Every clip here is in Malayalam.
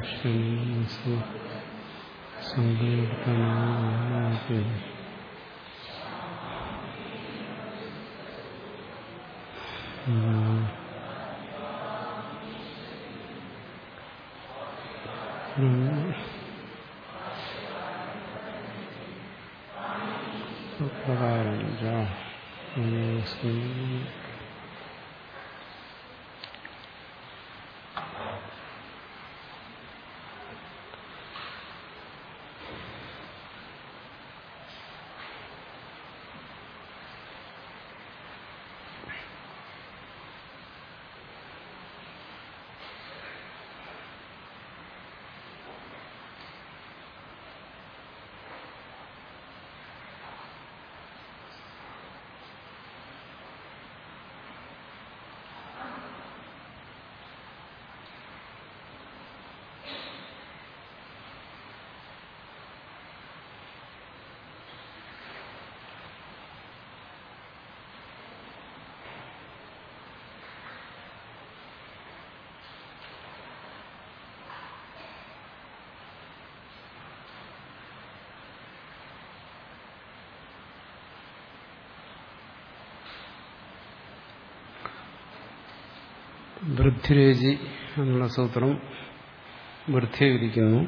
സങ്കീർത്തന പ്രകാരം വൃദ്ധിരേജി എന്നുള്ള സൂത്രം വൃദ്ധിയെ വിധിക്കുന്നു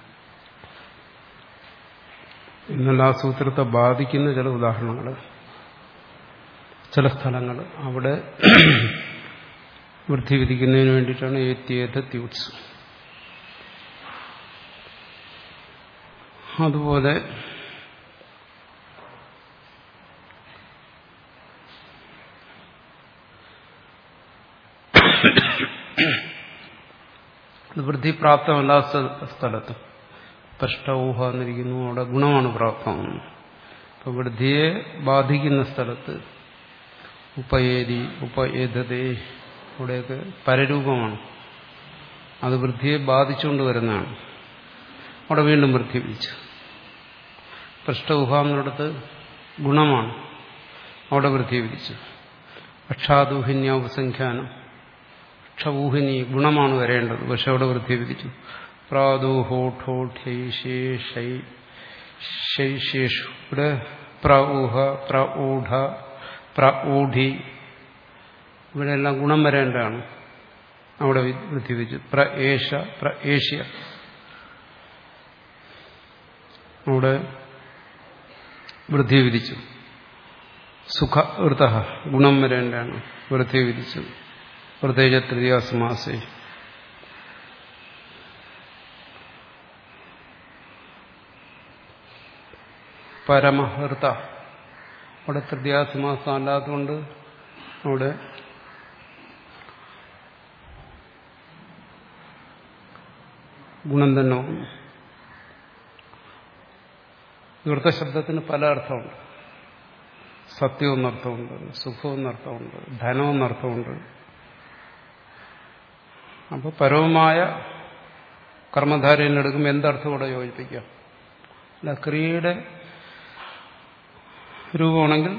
എന്നാൽ ആ സൂത്രത്തെ ബാധിക്കുന്ന ചില ഉദാഹരണങ്ങൾ ചില സ്ഥലങ്ങൾ അവിടെ വൃദ്ധി വിധിക്കുന്നതിന് വേണ്ടിയിട്ടാണ് ഏത്യേത ത്യൂട്സ് അതുപോലെ വൃദ്ധി പ്രാപ്തമല്ലാത്ത സ്ഥലത്ത് പഷ്ടൗഹ എന്നിരിക്കുന്നു അവിടെ ഗുണമാണ് പ്രാപ്തമാകുന്നത് അപ്പൊ വൃദ്ധിയെ ബാധിക്കുന്ന സ്ഥലത്ത് ഉപയേരി ഉപേതതേ അവിടെയൊക്കെ പരരൂപമാണ് അത് വൃദ്ധിയെ ബാധിച്ചുകൊണ്ട് വരുന്നതാണ് അവിടെ വീണ്ടും വൃദ്ധി വിളിച്ചു പൃഷ്ടൗഹ എന്നിടത്ത് ഗുണമാണ് അവിടെ വൃദ്ധി വിധിച്ചു അക്ഷാദൂഹിന്യ ഉപസംഖ്യാനം ക്ഷഊഹിനി ഗുണമാണ് വരേണ്ടത് പക്ഷെ അവിടെ വൃദ്ധി വിധിച്ചു പ്രാദൂഹോഠോഠേഷു ഇവിടെ പ്രഊഹ പ്രഊഢ പ്രഊഢി ഇവിടെ എല്ലാം ഗുണം വരേണ്ടതാണ് അവിടെ വൃദ്ധി വിധിച്ചു പ്രഏഷ പ്രഏഷ്യ അവിടെ വൃദ്ധി വിധിച്ചു സുഖ വൃത ഗുണം വരേണ്ടതാണ് വൃദ്ധി വിധിച്ചു പ്രത്യേക തൃതീയാസമാസേ പരമഹൃത അവിടെ തൃതീയാസമാസം അല്ലാത്തതുകൊണ്ട് അവിടെ ഗുണം തന്നെ വന്നു വൃത്തശബ്ദത്തിന് പല അർത്ഥമുണ്ട് സത്യം എന്നർത്ഥമുണ്ട് സുഖം എന്നർത്ഥമുണ്ട് ധനം എന്നർത്ഥമുണ്ട് അപ്പോൾ പരവുമായ കർമ്മധാരയിലെടുക്കുമ്പോൾ എന്തർത്ഥം കൂടെ യോജിപ്പിക്കാം അല്ല ക്രിയയുടെ രൂപമാണെങ്കിൽ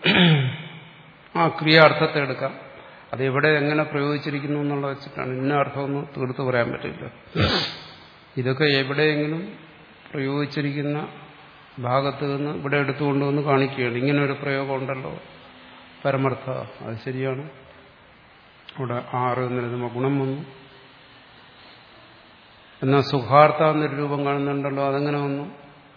ആ ക്രിയ അർത്ഥത്തെ എടുക്കാം അത് എവിടെ എങ്ങനെ പ്രയോഗിച്ചിരിക്കുന്നു എന്നുള്ള വെച്ചിട്ടാണ് ഇന്ന അർത്ഥമൊന്നും തീർത്ത് പറയാൻ പറ്റില്ല ഇതൊക്കെ എവിടെയെങ്കിലും പ്രയോഗിച്ചിരിക്കുന്ന ഭാഗത്ത് നിന്ന് ഇവിടെ എടുത്തുകൊണ്ടുവന്ന് കാണിക്കുകയാണ് ഇങ്ങനെ ഒരു പ്രയോഗം ഉണ്ടല്ലോ പരമർത്ഥ അത് ശരിയാണ് അവിടെ ആറ് എന്നെഴുതുമ്പോൾ ഗുണം വന്നു എന്നാൽ സുഖാർത്ഥ എന്നൊരു രൂപം കാണുന്നുണ്ടല്ലോ അതെങ്ങനെ വന്നു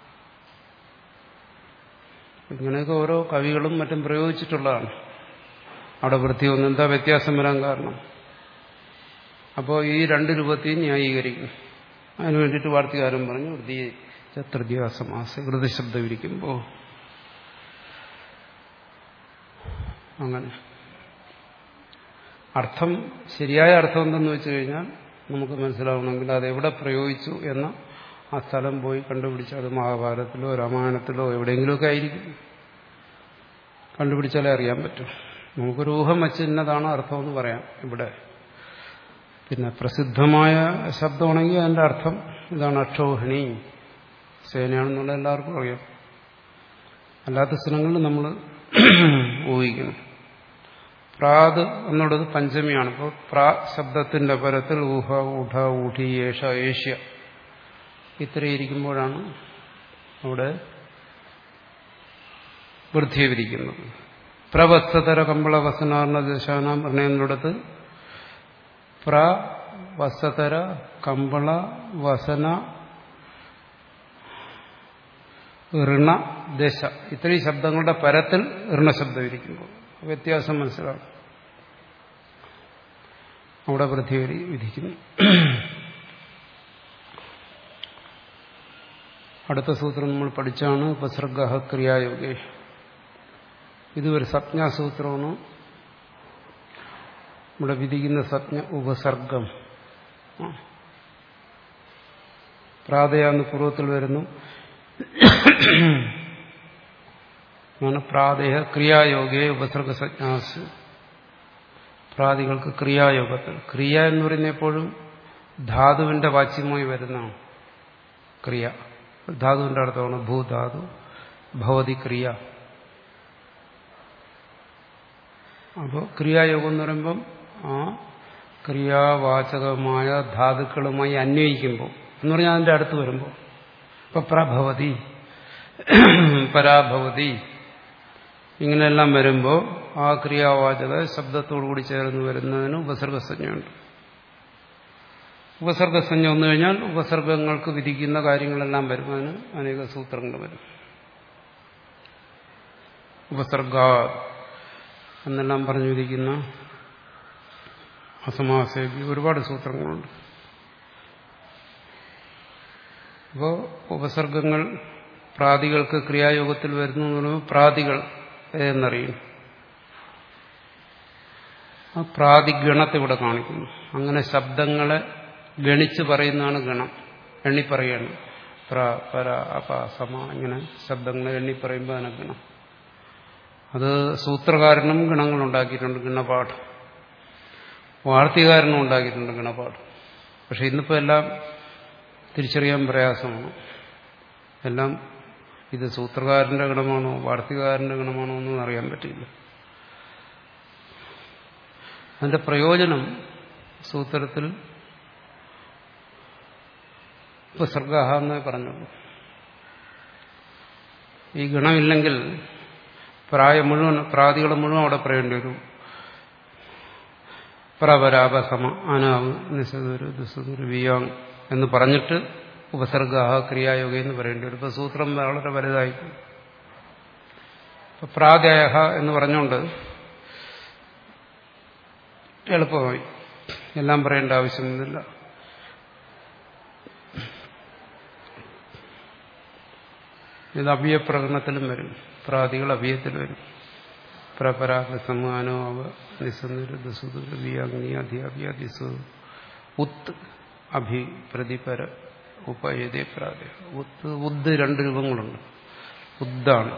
ഇങ്ങനെയൊക്കെ ഓരോ കവികളും മറ്റും പ്രയോഗിച്ചിട്ടുള്ളതാണ് അവിടെ വൃത്തി വന്നു എന്താ വ്യത്യാസം വരാൻ കാരണം അപ്പോൾ ഈ രണ്ട് രൂപത്തെയും ന്യായീകരിക്കും അതിനു വേണ്ടിയിട്ട് വാർത്തകാരൻ പറഞ്ഞു വൃത്തി തൃതീയാസമാസ ഹൃദയശബ്ദം ഇരിക്കുമ്പോൾ അങ്ങനെ അർത്ഥം ശരിയായ അർത്ഥം എന്തെന്ന് വെച്ച് കഴിഞ്ഞാൽ നമുക്ക് മനസ്സിലാവണമെങ്കിൽ അത് എവിടെ പ്രയോഗിച്ചു എന്ന ആ സ്ഥലം പോയി കണ്ടുപിടിച്ചാൽ അത് മഹാഭാരതത്തിലോ രാമായണത്തിലോ എവിടെയെങ്കിലുമൊക്കെ ആയിരിക്കും കണ്ടുപിടിച്ചാലേ അറിയാൻ പറ്റും നമുക്കൊരു ഊഹം വെച്ച് ഇന്നതാണ് അർത്ഥമെന്ന് പറയാം ഇവിടെ പിന്നെ പ്രസിദ്ധമായ ശബ്ദമാണെങ്കിൽ അതിൻ്റെ അർത്ഥം ഇതാണ് അക്ഷോഹിണി സേനയാണെന്നുള്ള എല്ലാവർക്കും അറിയാം അല്ലാത്ത സ്ഥലങ്ങളിൽ നമ്മൾ ഊഹിക്കണം പ്രാത് എന്നുള്ളത് പഞ്ചമിയാണ് ഇപ്പോൾ പ്രാ ശബ്ദത്തിന്റെ പരത്തിൽ ഊഹ ഊഢ ഊഢി ഏഷ ഏഷ്യ ഇത്രയും ഇരിക്കുമ്പോഴാണ് അവിടെ വൃദ്ധി വിധിക്കുന്നത് പ്രവസ്തതര കമ്പള വസനാർണ ദശാനാം പറഞ്ഞതിനടുത്ത് പ്ര വസതര കമ്പള വസന ഋണ ദശ ഇത്രയും ശബ്ദങ്ങളുടെ പരത്തിൽ ഋണശബ്ദം ഇരിക്കുമ്പോൾ വ്യത്യാസം മനസ്സിലാവും അവിടെ വൃദ്ധി വിധിക്കുന്നു അടുത്ത സൂത്രം നമ്മൾ പഠിച്ചാണ് ഉപസർഗ ക്രിയായോഗേ ഇതൊരു സജ്ഞാസൂത്രമാണ് ഇവിടെ വിധിക്കുന്ന സജ്ഞ ഉപസർഗം പ്രാതയാന്ന് പൂർവ്വത്തിൽ വരുന്നു ആണ് പ്രാദേഹ ക്രിയായോഗേ ഉപസർഗ സജ്ഞാസ് പ്രാതികൾക്ക് ക്രിയായോഗത്തിൽ ക്രിയ എന്ന് പറയുന്ന എപ്പോഴും ധാതുവിന്റെ വാച്യമായി വരുന്നതാണ് ക്രിയ ധാതുവിന്റെ അർത്ഥമാണ് ഭൂധാതു ഭവതി ക്രിയ അപ്പോൾ ക്രിയായോഗം എന്ന് പറയുമ്പം ആ ക്രിയാവാചകമായ ധാതുക്കളുമായി അന്വയിക്കുമ്പോൾ എന്ന് പറഞ്ഞാൽ അതിന്റെ അടുത്ത് വരുമ്പോൾ ഇപ്പൊ പ്രഭവതി പരാഭവതി ഇങ്ങനെയെല്ലാം വരുമ്പോൾ ആ ക്രിയാവാചക ശബ്ദത്തോടുകൂടി ചേർന്ന് വരുന്നതിന് ഉപസർഗസഞ്ജയുണ്ട് ഉപസർഗസഞ്ജ വന്നു കഴിഞ്ഞാൽ ഉപസർഗങ്ങൾക്ക് വിധിക്കുന്ന കാര്യങ്ങളെല്ലാം വരും അതിന് അനേക സൂത്രങ്ങൾ വരും ഉപസർഗ എന്നെല്ലാം പറഞ്ഞു വിധിക്കുന്ന അസമാസേബി ഒരുപാട് സൂത്രങ്ങളുണ്ട് അപ്പോൾ ഉപസർഗങ്ങൾ പ്രാതികൾക്ക് ക്രിയായോഗത്തിൽ വരുന്നു എന്ന് പറയുമ്പോൾ പ്രാതികൾ എന്നറിയും ആ പ്രാതിഗണത്തെ ഇവിടെ കാണിക്കുന്നു അങ്ങനെ ശബ്ദങ്ങളെ ഗണിച്ച് പറയുന്നതാണ് ഗണം എണ്ണി പറയാണ് പ്ര പര അപ സമ ഇങ്ങനെ ശബ്ദങ്ങളെ എണ്ണി പറയുമ്പോൾ അതിനെ ഗണം അത് സൂത്രകാരനും ഗണങ്ങൾ ഉണ്ടാക്കിയിട്ടുണ്ട് ഗണപാഠം വാർത്തികാരനും ഉണ്ടാക്കിയിട്ടുണ്ട് ഗണപാഠം പക്ഷെ ഇന്നിപ്പോൾ എല്ലാം തിരിച്ചറിയാൻ പ്രയാസമാണ് എല്ലാം ഇത് സൂത്രകാരന്റെ ഗണമാണോ വാർത്തികാരന്റെ ഗണമാണോ എന്നൊന്നും അറിയാൻ പറ്റില്ല അതിന്റെ പ്രയോജനം സൂത്രത്തിൽ ഉപസർഗ എന്നേ പറഞ്ഞുള്ളൂ ഈ ഗണമില്ലെങ്കിൽ പ്രായ മുഴുവൻ പ്രാതികൾ മുഴുവൻ അവിടെ പറയേണ്ടി വരും പ്രപരാപസമ അനാവ് നിസ്സദുരു ദുസ്സദുരു വിയാങ് എന്ന് പറഞ്ഞിട്ട് ഉപസർഗ ക്രിയായോഗ എന്ന് പറയേണ്ടി വരും ഇപ്പൊ സൂത്രം വളരെ വലുതായി ഇപ്പൊ പ്രാഗയ എന്ന് പറഞ്ഞുകൊണ്ട് എളുപ്പമായി എല്ലാം പറയേണ്ട ആവശ്യമൊന്നുമില്ല ഇത് അഭിയപ്രകടനത്തിലും വരും പ്രാതികൾ അഭിയത്തിൽ വരും പ്രപരാഗ സമാനോ അവ നിസ്സന്ദുരു ദുസുദുരു വിയാഗ്നി അധിയാഭ്യാദിസു ഉത്ത് അഭി പ്രതിപര ഉപയതേ പ്രാതേ ഉത്ത് ഉദ് രണ്ട് രൂപങ്ങളുണ്ട് ഉദ്ദാണ്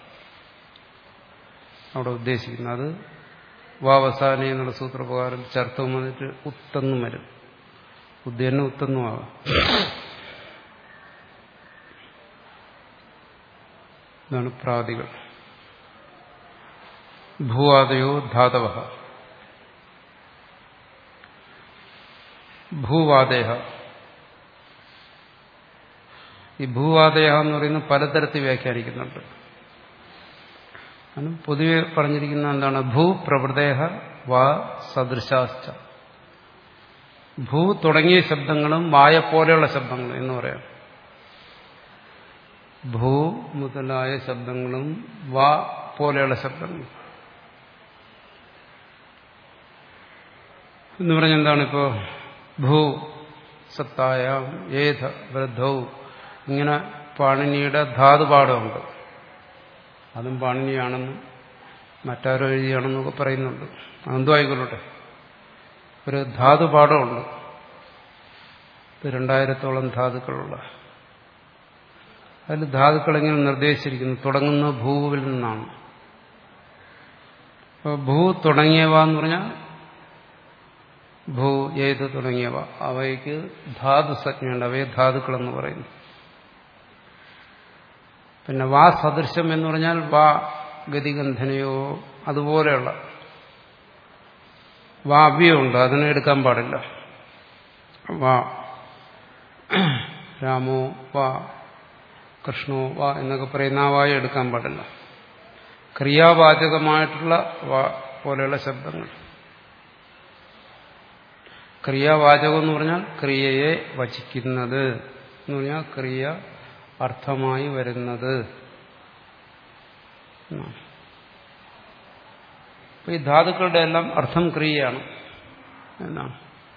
അവിടെ ഉദ്ദേശിക്കുന്നത് അത് വാവസാന എന്നുള്ള സൂത്രപ്രകാരം ചർത്തം വന്നിട്ട് ഉത്തെന്നും വരും ഉദ്ദന്നെ ഉത്തെന്നും ആവാം ഇതാണ് പ്രാതികൾ ഭൂവാദയോ ധാതവ ഭൂവാദേഹ ഈ ഭൂവാദേഹ എന്ന് പറയുന്നത് പലതരത്തിൽ വ്യാഖ്യാനിക്കുന്നുണ്ട് അതിന് പൊതുവെ പറഞ്ഞിരിക്കുന്ന എന്താണ് ഭൂ പ്രവൃദേഹ വാ സദൃശാശ്ച ഭൂ തുടങ്ങിയ ശബ്ദങ്ങളും വായ പോലെയുള്ള ശബ്ദങ്ങളും എന്ന് പറയാം ഭൂ മുതലായ ശബ്ദങ്ങളും വാ പോലെയുള്ള ശബ്ദങ്ങളും എന്ന് പറഞ്ഞ എന്താണ് ഇപ്പോ ഭൂ സത്തായ ഏധ വൃദ്ധൗ ഇങ്ങനെ പാണിനിയുടെ ധാതുപാഠമുണ്ട് അതും പാണിനിയാണെന്നും മറ്റാരോ എഴുതിയാണെന്നൊക്കെ പറയുന്നുണ്ട് അതെന്തോ ആയിക്കൊള്ളട്ടെ ഒരു ധാതുപാഠമുണ്ട് ഇത് രണ്ടായിരത്തോളം ധാതുക്കളുള്ള അതിൽ ധാതുക്കൾ എങ്ങനെ നിർദ്ദേശിച്ചിരിക്കുന്നു തുടങ്ങുന്ന ഭൂവിൽ നിന്നാണ് അപ്പോൾ ഭൂ തുടങ്ങിയവ എന്ന് പറഞ്ഞാൽ ഭൂ ഏത് തുടങ്ങിയവ അവയ്ക്ക് ധാതു സജ്ഞയുണ്ട് അവയെ ധാതുക്കളെന്ന് പറയുന്നു പിന്നെ വാ സദൃശം എന്ന് പറഞ്ഞാൽ വാ ഗതിഗന്ധനയോ അതുപോലെയുള്ള വാ അവ്യമുണ്ട് അതിനെ എടുക്കാൻ പാടില്ല വാ രാമോ വാ കൃഷ്ണോ വാ എന്നൊക്കെ പറയുന്ന ആ വായ എടുക്കാൻ പാടില്ല ക്രിയാവാചകമായിട്ടുള്ള വാ പോലെയുള്ള ശബ്ദങ്ങൾ ക്രിയാവാചകം എന്ന് പറഞ്ഞാൽ ക്രിയയെ വചിക്കുന്നത് എന്ന് പറഞ്ഞാൽ ക്രിയ അർത്ഥമായി വരുന്നത് അപ്പൊ ഈ ധാതുക്കളുടെ എല്ലാം അർത്ഥം ക്രിയയാണ് എന്നാണ്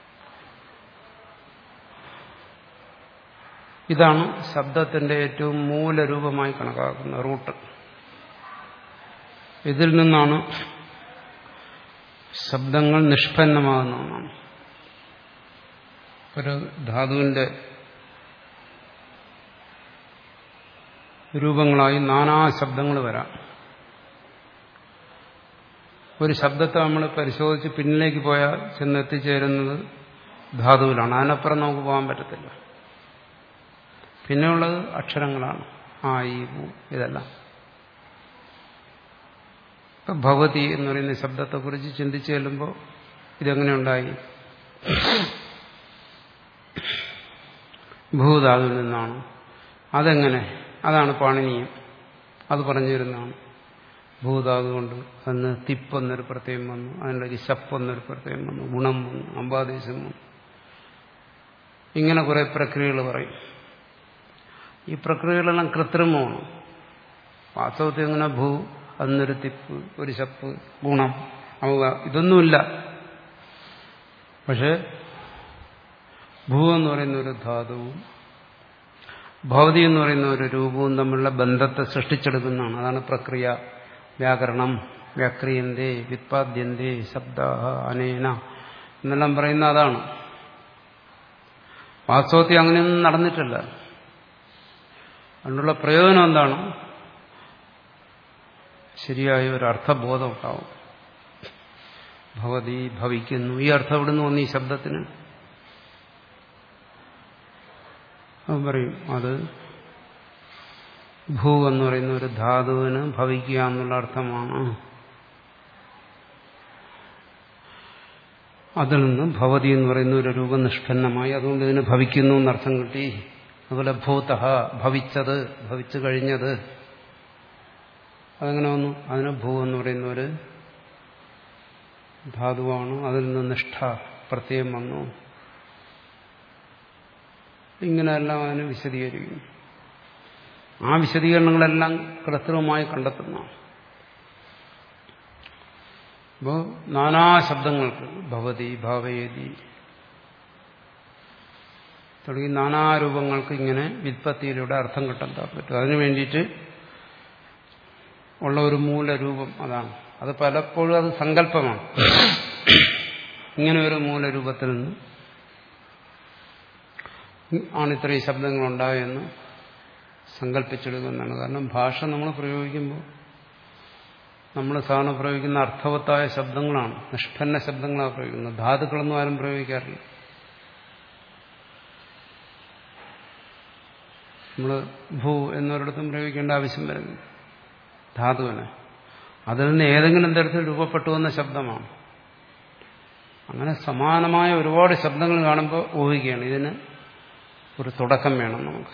ഇതാണ് ശബ്ദത്തിന്റെ ഏറ്റവും മൂലരൂപമായി കണക്കാക്കുന്ന റൂട്ട് ഇതിൽ നിന്നാണ് ശബ്ദങ്ങൾ നിഷ്പന്നമാകുന്ന ഒന്നാണ് ഒരു ധാതുവിന്റെ രൂപങ്ങളായി നാനാ ശബ്ദങ്ങൾ വരാം ഒരു ശബ്ദത്തെ നമ്മൾ പരിശോധിച്ച് പിന്നിലേക്ക് പോയാൽ ചെന്നെത്തിച്ചേരുന്നത് ധാതുവിലാണ് അതിനപ്പുറം നമുക്ക് പോകാൻ പറ്റത്തില്ല പിന്നെയുള്ളത് അക്ഷരങ്ങളാണ് ആ ഈ ഊ ഇതെല്ലാം ഇപ്പൊ ഭഗവതി എന്ന് പറയുന്ന ശബ്ദത്തെക്കുറിച്ച് ചിന്തിച്ചു ചെല്ലുമ്പോൾ ഇതെങ്ങനെ ഉണ്ടായി ഭൂധാതുവിൽ നിന്നാണ് അതെങ്ങനെ അതാണ് പാണിനീയം അത് പറഞ്ഞു തരുന്നതാണ് ഭൂധാതു കൊണ്ട് അന്ന് തിപ്പെന്നൊരു പ്രത്യയം വന്നു അതിൻ്റെ ശപ്പെന്നൊരു പ്രത്യയം വന്നു ഗുണം വന്നു അമ്പാദേശം വന്നു ഇങ്ങനെ കുറെ പ്രക്രിയകൾ പറയും ഈ പ്രക്രിയകളെല്ലാം കൃത്രിമമാണ് വാസ്തവത്തിൽ ഇങ്ങനെ ഭൂ അന്നൊരു തിപ്പ് ഒരു ശപ്പ് ഗുണം അവ ഇതൊന്നുമില്ല പക്ഷെ ഭൂ എന്ന് പറയുന്ന ഒരു ധാതുവും ഭൗതി എന്ന് പറയുന്ന ഒരു രൂപവും തമ്മിലുള്ള ബന്ധത്തെ സൃഷ്ടിച്ചെടുക്കുന്നതാണ് അതാണ് പ്രക്രിയ വ്യാകരണം വ്യാക്രിയന്തേ വിത്പാദ്യന്തേ ശബ്ദ അനേന എന്നെല്ലാം പറയുന്ന അതാണ് വാസ്തവത്തിൽ അങ്ങനെയൊന്നും നടന്നിട്ടില്ല അതുകൊണ്ടുള്ള പ്രയോജനം എന്താണ് ശരിയായ ഒരു അർത്ഥബോധം ഉണ്ടാവും ഭവതി ഭവിക്കുന്നു ഈ അർത്ഥം എവിടെ നിന്ന് വന്നു ഈ ശബ്ദത്തിന് അവൻ പറയും അത് ഭൂ എന്ന് പറയുന്ന ഒരു ധാതുവിന് ഭവിക്കുക എന്നുള്ള അർത്ഥമാണ് അതിൽ നിന്ന് ഭവതി എന്ന് പറയുന്ന ഒരു രൂപം നിഷ്പന്നമായി അതുകൊണ്ട് ഇതിന് ഭവിക്കുന്നു എന്നർത്ഥം കിട്ടി അതുപോലെ ഭൂത ഭവിച്ചത് ഭവിച്ചു കഴിഞ്ഞത് അതെങ്ങനെ വന്നു അതിന് ഭൂ എന്ന് പറയുന്ന ഒരു ധാതുവാണ് അതിൽ നിന്ന് നിഷ്ഠ പ്രത്യയം വന്നു ഇങ്ങനെയെല്ലാം അതിന് വിശദീകരിക്കും ആ വിശദീകരണങ്ങളെല്ലാം കൃത്രിമമായി കണ്ടെത്തുന്നതാണ് അപ്പോൾ നാനാ ശബ്ദങ്ങൾക്ക് ഭവതി ഭാവയതി തുടങ്ങി നാനാരൂപങ്ങൾക്ക് ഇങ്ങനെ വിത്പത്തിയിലൂടെ അർത്ഥം കണ്ടെത്താൻ പറ്റും അതിനു വേണ്ടിയിട്ട് ഉള്ള ഒരു മൂലരൂപം അതാണ് അത് പലപ്പോഴും അത് സങ്കല്പമാണ് ഇങ്ങനെ ഒരു മൂലരൂപത്തിൽ നിന്ന് ആണ് ഇത്രയും ശബ്ദങ്ങളുണ്ടായെന്ന് സങ്കല്പിച്ചെടുക്കുന്നതാണ് കാരണം ഭാഷ നമ്മൾ പ്രയോഗിക്കുമ്പോൾ നമ്മൾ സാധാരണ പ്രയോഗിക്കുന്ന അർത്ഥവത്തായ ശബ്ദങ്ങളാണ് നിഷ്പന്ന ശബ്ദങ്ങളാണ് പ്രയോഗിക്കുന്നത് ധാതുക്കളൊന്നും ആരും പ്രയോഗിക്കാറില്ല നമ്മൾ ഭൂ എന്നൊരിടത്തും പ്രയോഗിക്കേണ്ട ആവശ്യം വരുന്നു ധാതുവിനെ അതിൽ നിന്ന് ഏതെങ്കിലും തരത്തിൽ രൂപപ്പെട്ടു വന്ന ശബ്ദമാണ് അങ്ങനെ സമാനമായ ഒരുപാട് ശബ്ദങ്ങൾ കാണുമ്പോൾ ഊഹിക്കുകയാണ് ഇതിന് ഒരു തുടക്കം വേണം നമുക്ക്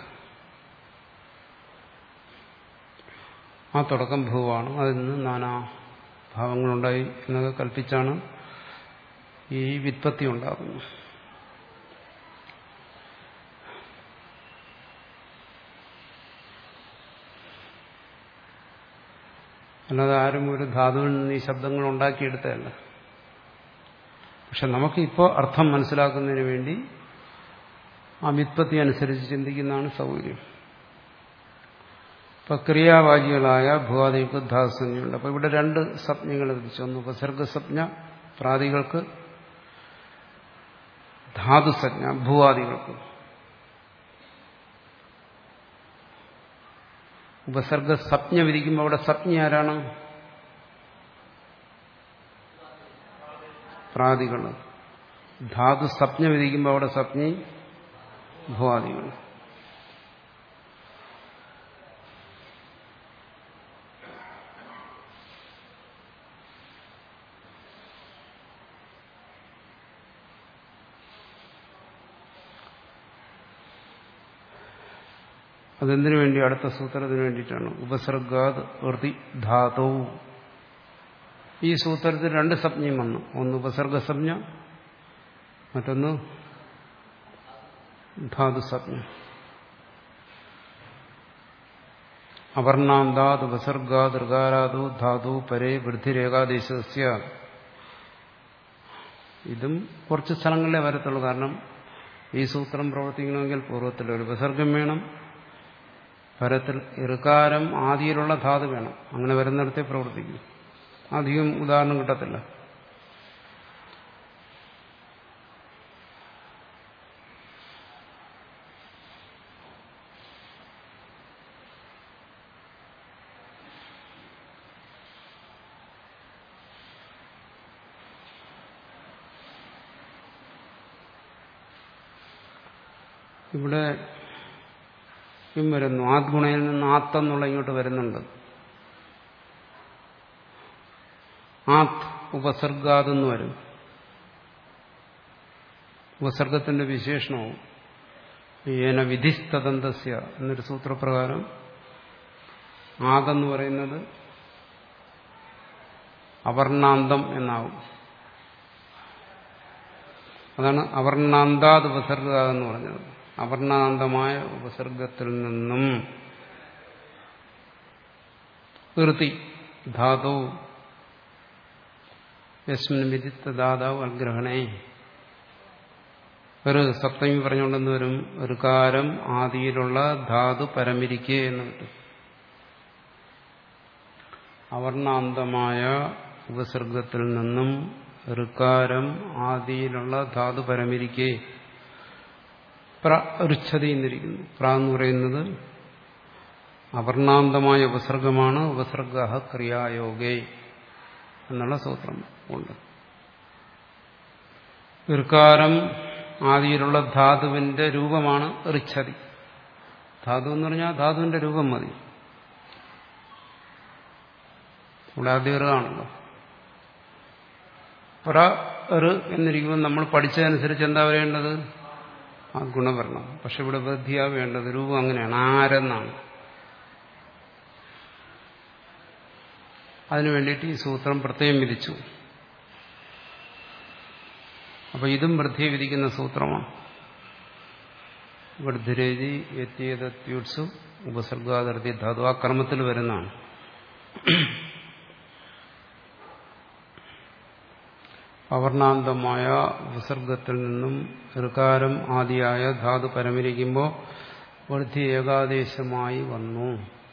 ആ തുടക്കം ഭൂവാണ് അതിൽ നിന്ന് നാനാ ഭാവങ്ങളുണ്ടായി എന്നൊക്കെ കൽപ്പിച്ചാണ് ഈ വിത്പത്തി ഉണ്ടാകുന്നത് അല്ലാതെ ആരും ഒരു ധാതുവിൽ നിന്ന് ഈ ശബ്ദങ്ങൾ ഉണ്ടാക്കിയെടുത്തതല്ല പക്ഷെ നമുക്കിപ്പോൾ അർത്ഥം മനസ്സിലാക്കുന്നതിന് വേണ്ടി ആ വിത്പത്തി അനുസരിച്ച് ചിന്തിക്കുന്നതാണ് സൗകര്യം ഇപ്പൊ ക്രിയാവാചികളായ ഭൂവാദികൾക്ക് ധാതുസഞ്ജയുണ്ട് അപ്പൊ ഇവിടെ രണ്ട് സംജ്ഞകൾ വിധിച്ചു ഒന്ന് ഉപസർഗസജ്ഞ പ്രാതികൾക്ക് ധാതുസജ്ഞ ഭൂവാദികൾക്ക് ഉപസർഗ സപ്ഞ വിധിക്കുമ്പോൾ അവിടെ സപ്ഞ ആരാണ് പ്രാതികൾ ധാതു സപ്ഞ വിധിക്കുമ്പോൾ അവിടെ സപ്ഞി ഭൂവാദികൾ അതെന്തിനു വേണ്ടി അടുത്ത സൂത്രത്തിന് വേണ്ടിയിട്ടാണ് ഉപസർഗാത് വൃത്തി ധാതു ഈ സൂത്രത്തിൽ രണ്ട് സംജ്ഞയും വന്നു ഒന്ന് ഉപസർഗ സംജ്ഞ മറ്റൊന്ന് ധാതു സംജ്ഞ അവർണാന്താത് ഉപസർഗാത് ഋകാരാതു ധാതു പരേ വൃദ്ധിരേകാദേശസ്യ ഇതും കുറച്ച് സ്ഥലങ്ങളിലേ വരത്തുള്ളൂ കാരണം ഈ സൂത്രം പ്രവർത്തിക്കണമെങ്കിൽ പൂർവ്വത്തിൽ ഒരു ഉപസർഗം വേണം പരത്തിൽ ഇറുകാരം ആദിയിലുള്ള ധാതു വേണം അങ്ങനെ വരുന്നിടത്തെ പ്രവർത്തിക്കും അധികം ഉദാഹരണം കിട്ടത്തില്ല ഇവിടെ ഇം വരുന്നു ആദ്ഗുണയിൽ നിന്ന് ആത്തെന്നുള്ള ഇങ്ങോട്ട് വരുന്നുണ്ട് ആത് ഉപസർഗാതെന്ന് വരും ഉപസർഗത്തിന്റെ വിശേഷണവും ഏന വിധിസ്തദന്തസ്യ എന്നൊരു സൂത്രപ്രകാരം ആദെന്ന് പറയുന്നത് അവർണാന്തം എന്നാവും അതാണ് അവർണാന്താത് ഉപസർഗ എന്ന് പറഞ്ഞത് അവർണാന്തമായ ഉപസർഗത്തിൽ നിന്നും വൃത്തി ധാതു യസ്മിൻ വിദിത്ത ദാതാവ് അഗ്രഹണേ ഒരു സപ്തമി പറഞ്ഞുകൊണ്ടെന്ന് വരും ഒരു കാരം ആദിയിലുള്ള ധാതു പരമിരിക്കെ എന്ന് കിട്ടും അവർണാന്തമായ ഉപസർഗത്തിൽ നിന്നും ഋക്കാരം ആദിയിലുള്ള ധാതു പരമിരിക്കെ പ്രരുച്ഛതി എന്നിരിക്കുന്നു പ്ര എന്ന് പറയുന്നത് അവർണാന്തമായ ഉപസർഗമാണ് ഉപസർഗ ക്രിയായോഗേ എന്നുള്ള സൂത്രം ഉണ്ട് ഋക്കാരം ആദിയിലുള്ള ധാതുവിന്റെ രൂപമാണ് ഋച്ഛതി ധാതു എന്ന് പറഞ്ഞാൽ ധാതുവിന്റെ രൂപം മതി ഇവിടെ ആദ്യം ഋകാണല്ലോ പ്ര ഋ എന്നിരിക്കുമ്പോൾ നമ്മൾ പഠിച്ചതനുസരിച്ച് എന്താ പറയേണ്ടത് ആ ഗുണവർണം പക്ഷെ ഇവിടെ ബുദ്ധിയാ വേണ്ടത് രൂപം അങ്ങനെയാണ് ആരെന്നാണ് അതിനു വേണ്ടിയിട്ട് ഈ സൂത്രം പ്രത്യേകം വിധിച്ചു അപ്പൊ ഇതും വൃദ്ധിയെ വിധിക്കുന്ന സൂത്രമാണ് വൃദ്ധിരേജി എത്തിയതത്യുത്സു ഉപസർഗാതിർത്തി ധാതു ആ ക്രമത്തിൽ വരുന്നതാണ് അവർണാന്തമായ ഉപസർഗത്തിൽ നിന്നും ഋകാരം ആദിയായ ധാതു പരമരിക്കുമ്പോൾ വൃദ്ധി ഏകാദേശമായി വന്നു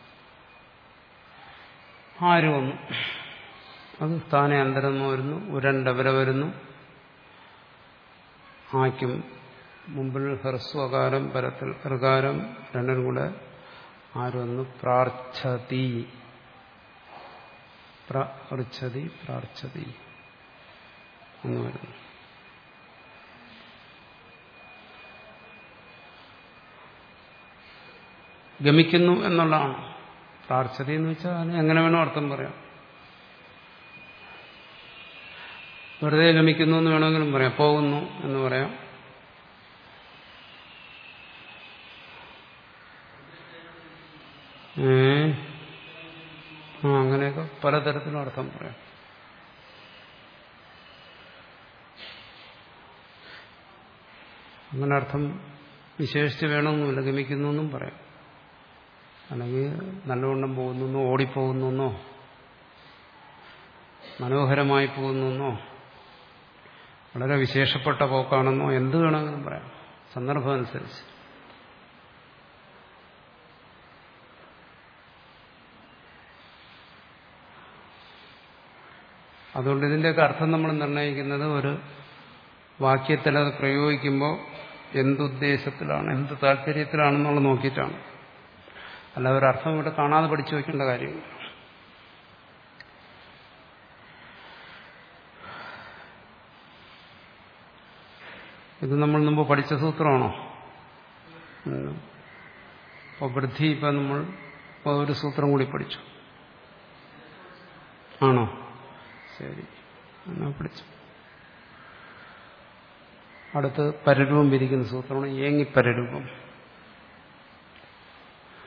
ആര് വന്നു അത് സ്ഥാനെ അന്തരം വരുന്നു ഉരണ്ടവര വരുന്നു ആക്കും മുമ്പിൽ ഹ്രസ്വകാരം പരത്തിൽ ഋകാരം രണ്ടും കൂടെ ആര് വന്നു പ്രാർത്ഥതി പ്രാർത്ഥതി പ്രാർത്ഥതി എന്ന് വരുന്നു ഗമിക്കുന്നു എന്നുള്ളതാണ് പ്രാർത്ഥന എന്ന് വെച്ചാൽ അതിന് എങ്ങനെ വേണോ അർത്ഥം പറയാം വെറുതെ ഗമിക്കുന്നു എന്ന് വേണമെങ്കിലും പറയാം പോകുന്നു എന്ന് പറയാം ഏ ആ അങ്ങനെയൊക്കെ പലതരത്തിലും അർത്ഥം പറയാം അങ്ങനെ അർത്ഥം വിശേഷിച്ച് വേണമെന്നില്ല ഗമിക്കുന്നു എന്നും പറയാം അല്ലെങ്കിൽ നല്ലവണ്ണം പോകുന്നു ഓടിപ്പോകുന്നു മനോഹരമായി പോകുന്നു വളരെ വിശേഷപ്പെട്ട പോക്കാണെന്നോ എന്ത് വേണമെങ്കിലും പറയാം സന്ദർഭം അനുസരിച്ച് അതുകൊണ്ട് ഇതിൻ്റെയൊക്കെ അർത്ഥം നമ്മൾ നിർണ്ണയിക്കുന്നത് ഒരു വാക്യത്തിൽ അത് പ്രയോഗിക്കുമ്പോൾ എന്തുദ്ദേശത്തിലാണ് എന്ത് താല്പര്യത്തിലാണെന്നുള്ളത് നോക്കിയിട്ടാണ് അല്ല ഒരർത്ഥം ഇവിടെ കാണാതെ പഠിച്ചു വയ്ക്കേണ്ട കാര്യമില്ല ഇത് നമ്മൾ മുമ്പ് പഠിച്ച സൂത്രമാണോ അപ്പോൾ വൃദ്ധി ഇപ്പം നമ്മൾ ഒരു സൂത്രം കൂടി പഠിച്ചു ആണോ ശരി എന്നാ പഠിച്ചു അടുത്ത് പരരൂപം വിരിക്കുന്ന സൂത്രമാണ് ഏങ്ങി പരരൂപം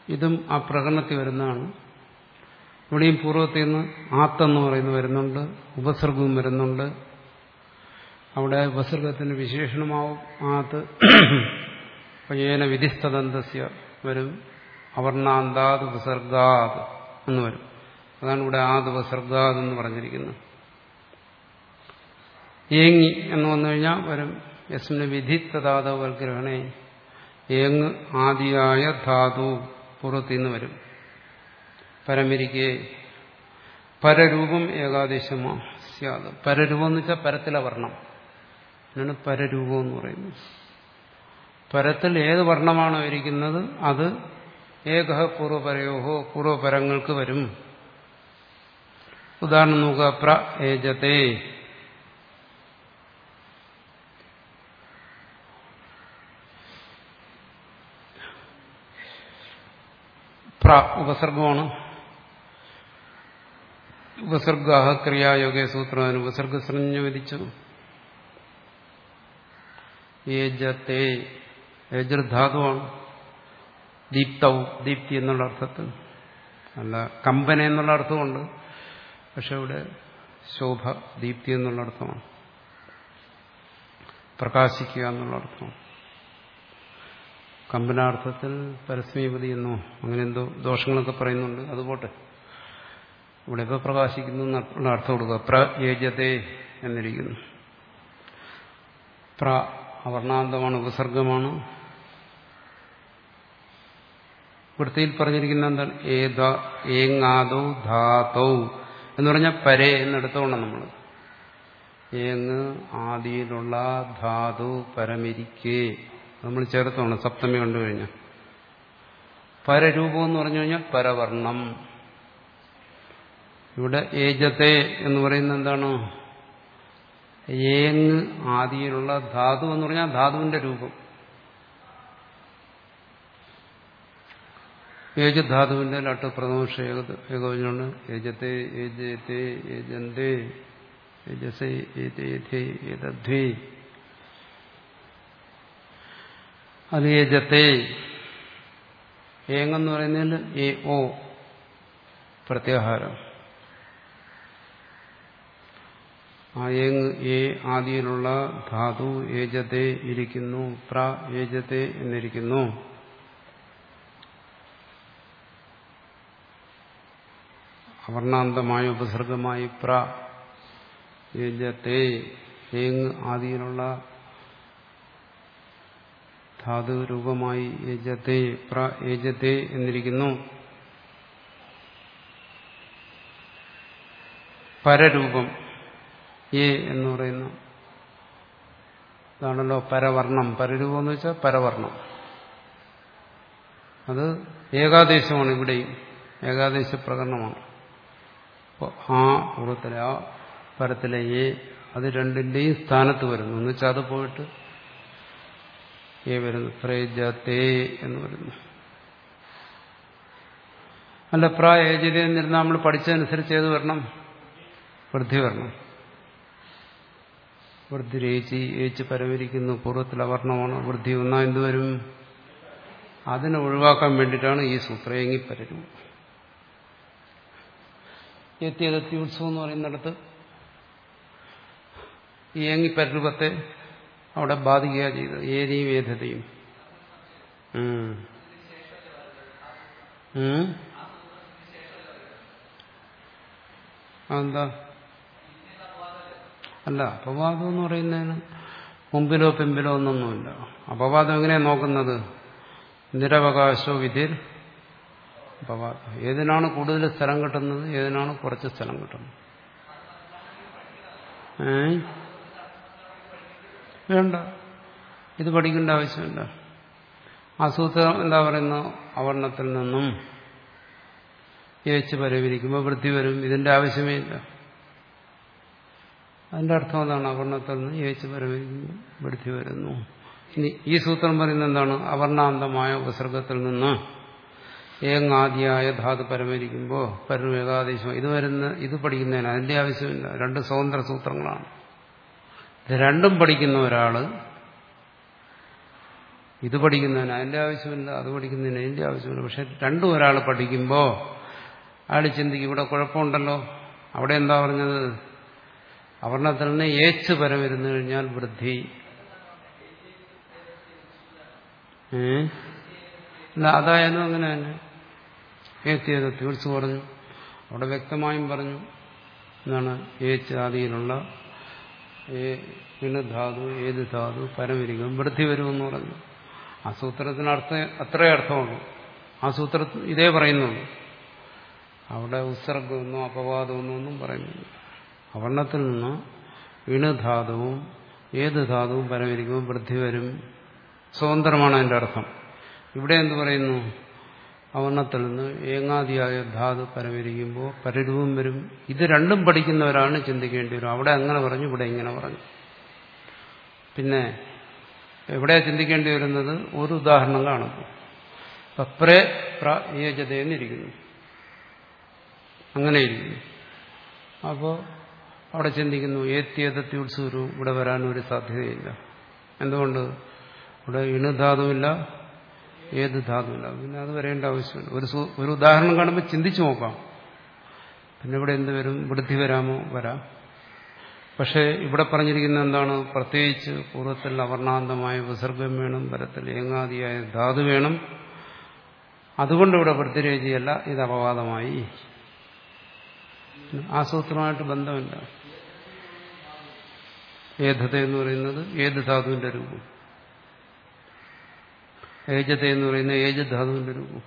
ഇതും ആ പ്രകടനത്തിൽ വരുന്നതാണ് ഇവിടെയും പൂർവ്വത്തിൽ നിന്ന് ആത്തെന്ന് പറയുന്നത് വരുന്നുണ്ട് ഉപസർഗവും വരുന്നുണ്ട് അവിടെ ഉപസർഗത്തിന് വിശേഷണമാവും ആത്ത് പയ്യേന വിധിസ്തദന്തസ്യ വരും അവർണാന്താത് ഉപസർഗാത് എന്ന് വരും അതാണ് ഇവിടെ ആത് ഉപസർഗാത് എന്ന് പറഞ്ഞിരിക്കുന്നത് ഏങ്ങി എന്ന് വന്നു കഴിഞ്ഞാൽ വരും യസ്മിന് വിധിത്തതാതവൽഗ്രഹണേ ഏങ് ആദിയായ ധാതു പൂർവ്വത്തിൽ നിന്ന് വരും പരമിരിക്കെ പരരൂപം ഏകാദേശമാ സ്യാത് പരരൂപം എന്ന് വെച്ചാൽ പരത്തിലെ വർണ്ണം അതിനാണ് പരരൂപം എന്ന് പറയുന്നത് പരത്തിൽ ഏത് വർണ്ണമാണോ ഇരിക്കുന്നത് അത് ഏക പൂർവപരയോഹോ പൂർവപരങ്ങൾക്ക് വരും ഉദാഹരണം നോക്കുക പ്ര ഏജത്തെ പ്ര ഉപസർഗമാണ് ഉപസർഗ ക്രിയായോഗ സൂത്രം അതിന് ഉപസർഗസഞ്ജ വിധിച്ചു ഏജത്തെ ഏജർധാതുവാണ് ദീപ്തവും ദീപ്തി എന്നുള്ള അർത്ഥത്തിൽ അല്ല കമ്പന എന്നുള്ള അർത്ഥമുണ്ട് പക്ഷെ ഇവിടെ ശോഭ ദീപ്തി എന്നുള്ള അർത്ഥമാണ് പ്രകാശിക്കുക എന്നുള്ള അർത്ഥമാണ് കമ്പനാർത്ഥത്തിൽ പരസ്മീപതി എന്നോ അങ്ങനെ എന്തോ ദോഷങ്ങളൊക്കെ പറയുന്നുണ്ട് അതുപോട്ടെ ഇവിടെ ഇപ്പോൾ പ്രകാശിക്കുന്നു എന്നുള്ള അർത്ഥം കൊടുക്കുക പ്ര ഏജത്തെ എന്നിരിക്കുന്നു പ്ര അവർണാന്തമാണ് ഉപസർഗമാണ് വൃത്തിയിൽ പറഞ്ഞിരിക്കുന്ന എന്താണ് ഏത ഏങ്ങാദോ ധാതൗ എന്ന് പറഞ്ഞാൽ പരേ എന്നെടുത്തോണം നമ്മൾ ഏങ്ങ് ആദിയിലുള്ള ധാതു പരമിരിക്കേ നമ്മൾ ചേർത്തോണം സപ്തമി കണ്ടു കഴിഞ്ഞാൽ പരരൂപം എന്ന് പറഞ്ഞു കഴിഞ്ഞാൽ പരവർണം ഇവിടെ ഏജത്തെ എന്ന് പറയുന്നത് എന്താണ് ഏങ് ആദിയിലുള്ള ധാതു എന്ന് പറഞ്ഞാൽ ധാതുവിന്റെ രൂപം ഏജധാതുവിന്റെ ലട്ട് പ്രദോഷ ഏകവചനമാണ് ഏജത്തെ ഏജത്തെ ഏജന്തേ ഏജസേ ഏതേധേ ഏതധ്വേ അത് ഏജത്തെ ഏങ്ങെന്ന് പറയുന്നതിൽ എ ഓ പ്രത്യാഹാരം ആ ഏങ് ഏ ആദിയിലുള്ള ധാതു ഏജത്തെ ഇരിക്കുന്നു പ്ര ഏജത്തെ എന്നിരിക്കുന്നു അവർണാന്തമായ ഉപസർഗമായി പ്ര ഏജത്തെ ഏങ് ആദിയിലുള്ള ധാതു രൂപമായി ഏജത്തെ പ്ര ഏജത്തെ എന്നിരിക്കുന്നു പരരൂപം ഏ എന്ന് പറയുന്ന ഇതാണല്ലോ പരവർണം പരരൂപം എന്ന് വെച്ചാൽ പരവർണം അത് ഏകാദേശമാണ് ഇവിടെയും ഏകാദേശ പ്രകടനമാണ് അപ്പോൾ ആ പൂർവ്വത്തിലെ ആ പരത്തിലെ എ അത് രണ്ടിന്റെയും സ്ഥാനത്ത് വരുന്നു എന്ന് വെച്ചാൽ അത് പോയിട്ട് ഏ വരുന്നു പ്രേജത്തെ എന്ന് വരുന്നു അല്ല പ്ര ഏജത എന്നിരുന്നാൽ നമ്മൾ പഠിച്ചതനുസരിച്ച് ഏത് വരണം വൃദ്ധി വരണം വൃദ്ധി രേച്ചി ഏച്ച് പരവരിക്കുന്നു പൂർവ്വത്തിൽ അവർണമാണ് വൃദ്ധി ഒന്നാ എന്തുവരും അതിനെ ഒഴിവാക്കാൻ വേണ്ടിയിട്ടാണ് ഈ സൂത്രയങ്ങി പരരും എത്തിയതെത്തി ഉത്സവം എന്ന് പറയുന്നിടത്ത് ഈ ഏങ്ങി പരരൂപത്തെ അവിടെ ബാധിക്കുക ചെയ്തത് ഏതിയും ഏധതയും എന്താ അല്ല അപവാദം എന്ന് പറയുന്നതിന് മുമ്പിലോ പിമ്പിലോ ഒന്നൊന്നുമില്ല അപവാദം എങ്ങനെയാ നോക്കുന്നത് നിരവകാശോ വിധിർ അപവാദം ഏതിനാണ് കൂടുതൽ സ്ഥലം കിട്ടുന്നത് ഏതിനാണ് കുറച്ച് സ്ഥലം കിട്ടുന്നത് ഏ വേണ്ട ഇത് പഠിക്കേണ്ട ആവശ്യമില്ല ആ സൂത്രം എന്താ പറയുന്നത് അവർണത്തിൽ നിന്നും ഏച്ച് പരവിരിക്കുമ്പോൾ വൃത്തി വരും ഇതിന്റെ ആവശ്യമേ ഇല്ല അതിന്റെ അർത്ഥം എന്താണ് അവർണത്തിൽ നിന്ന് ഏച്ച് പരവിരിക്കുമ്പോൾ വൃത്തി വരുന്നു ഇനി ഈ സൂത്രം പറയുന്നത് എന്താണ് അവർണാന്തമായ ഉപസർഗത്തിൽ നിന്ന് ഏങ്ങാദിയായ ധാതു പരമരിക്കുമ്പോൾ പരം ഏകാദേശം ഇത് വരുന്ന ഇത് പഠിക്കുന്നതിന് അതിന്റെ ആവശ്യമില്ല രണ്ട് സ്വതന്ത്ര സൂത്രങ്ങളാണ് ഇത് രണ്ടും പഠിക്കുന്ന ഒരാള് ഇത് പഠിക്കുന്നതിന് അതിന്റെ ആവശ്യമില്ല അത് പഠിക്കുന്നതിന് അതിന്റെ ആവശ്യമില്ല പക്ഷെ രണ്ടും ഒരാൾ പഠിക്കുമ്പോൾ അയാൾ ചിന്തിക്കും ഇവിടെ കുഴപ്പമുണ്ടല്ലോ അവിടെ എന്താ പറഞ്ഞത് അവർണത്തിൽ നിന്ന് ഏച്ച് പരം ഇരുന്നു കഴിഞ്ഞാൽ വൃദ്ധി ഏ അല്ല അതായാലും അങ്ങനെ തന്നെ ഏത്തിയത് തീർച്ചു പറഞ്ഞു അവിടെ വ്യക്തമായും പറഞ്ഞു എന്താണ് ഏച്ച് ആദിയിലുള്ള ഏ ധാതു ഏത് ധാതു പരമിരിക്കും വൃദ്ധി വരുമെന്ന് പറഞ്ഞു ആ സൂത്രത്തിന് അർത്ഥം അത്രേ അർത്ഥമുള്ളൂ ആ സൂത്രത്തിൽ ഇതേ പറയുന്നുള്ളൂ അവിടെ ഉത്സർഗമെന്നോ അപവാദമെന്നോ ഒന്നും പറയുന്നില്ല അവർണത്തിൽ നിന്ന് ഇണുധാതുവും ഏത് ധാതുവും പരമിരിക്കുമ്പോൾ വൃദ്ധി വരും സ്വതന്ത്രമാണ് അതിന്റെ അർത്ഥം ഇവിടെ എന്ത് പറയുന്നു അവർണത്തിൽ നിന്ന് ഏങ്ങാദിയായ ധാതു പരമിരിക്കുമ്പോൾ പരരൂപം വരും ഇത് രണ്ടും പഠിക്കുന്നവരാണ് ചിന്തിക്കേണ്ടി വരും അവിടെ അങ്ങനെ പറഞ്ഞു ഇവിടെ ഇങ്ങനെ പറഞ്ഞു പിന്നെ എവിടെ ചിന്തിക്കേണ്ടി വരുന്നത് ഒരു ഉദാഹരണം കാണുന്നു പ്രേ പ്രേജതയെന്നിരിക്കുന്നു അങ്ങനെ ഇരിക്കുന്നു അപ്പോൾ അവിടെ ചിന്തിക്കുന്നു ഏത്യതത്യുത്സൂരു ഇവിടെ വരാൻ ഒരു സാധ്യതയില്ല എന്തുകൊണ്ട് ഇവിടെ ഇണുധാതുമില്ല ഏത് ധാതുമില്ല പിന്നെ അത് വരേണ്ട ആവശ്യമില്ല ഒരു ഒരു ഉദാഹരണം കാണുമ്പോൾ ചിന്തിച്ചു നോക്കാം പിന്നെ ഇവിടെ എന്ത് വരും വൃദ്ധി വരാമോ വരാം പക്ഷേ ഇവിടെ പറഞ്ഞിരിക്കുന്ന എന്താണ് പ്രത്യേകിച്ച് പൂർവ്വത്തിൽ അവർണാന്തമായ വിസർഗം വേണം പരത്തിൽ ഏങ്ങാദിയായ ധാതു വേണം അതുകൊണ്ട് ഇവിടെ വൃത്തിരേചിയല്ല ഇത് അപവാദമായി ആസൂത്രമായിട്ട് ബന്ധമില്ല ഏധത എന്ന് പറയുന്നത് ഏത് ധാതുവിന്റെ രൂപം ഏജത എന്ന് പറയുന്ന ഏജ് ധാതുവിന്റെ രൂപം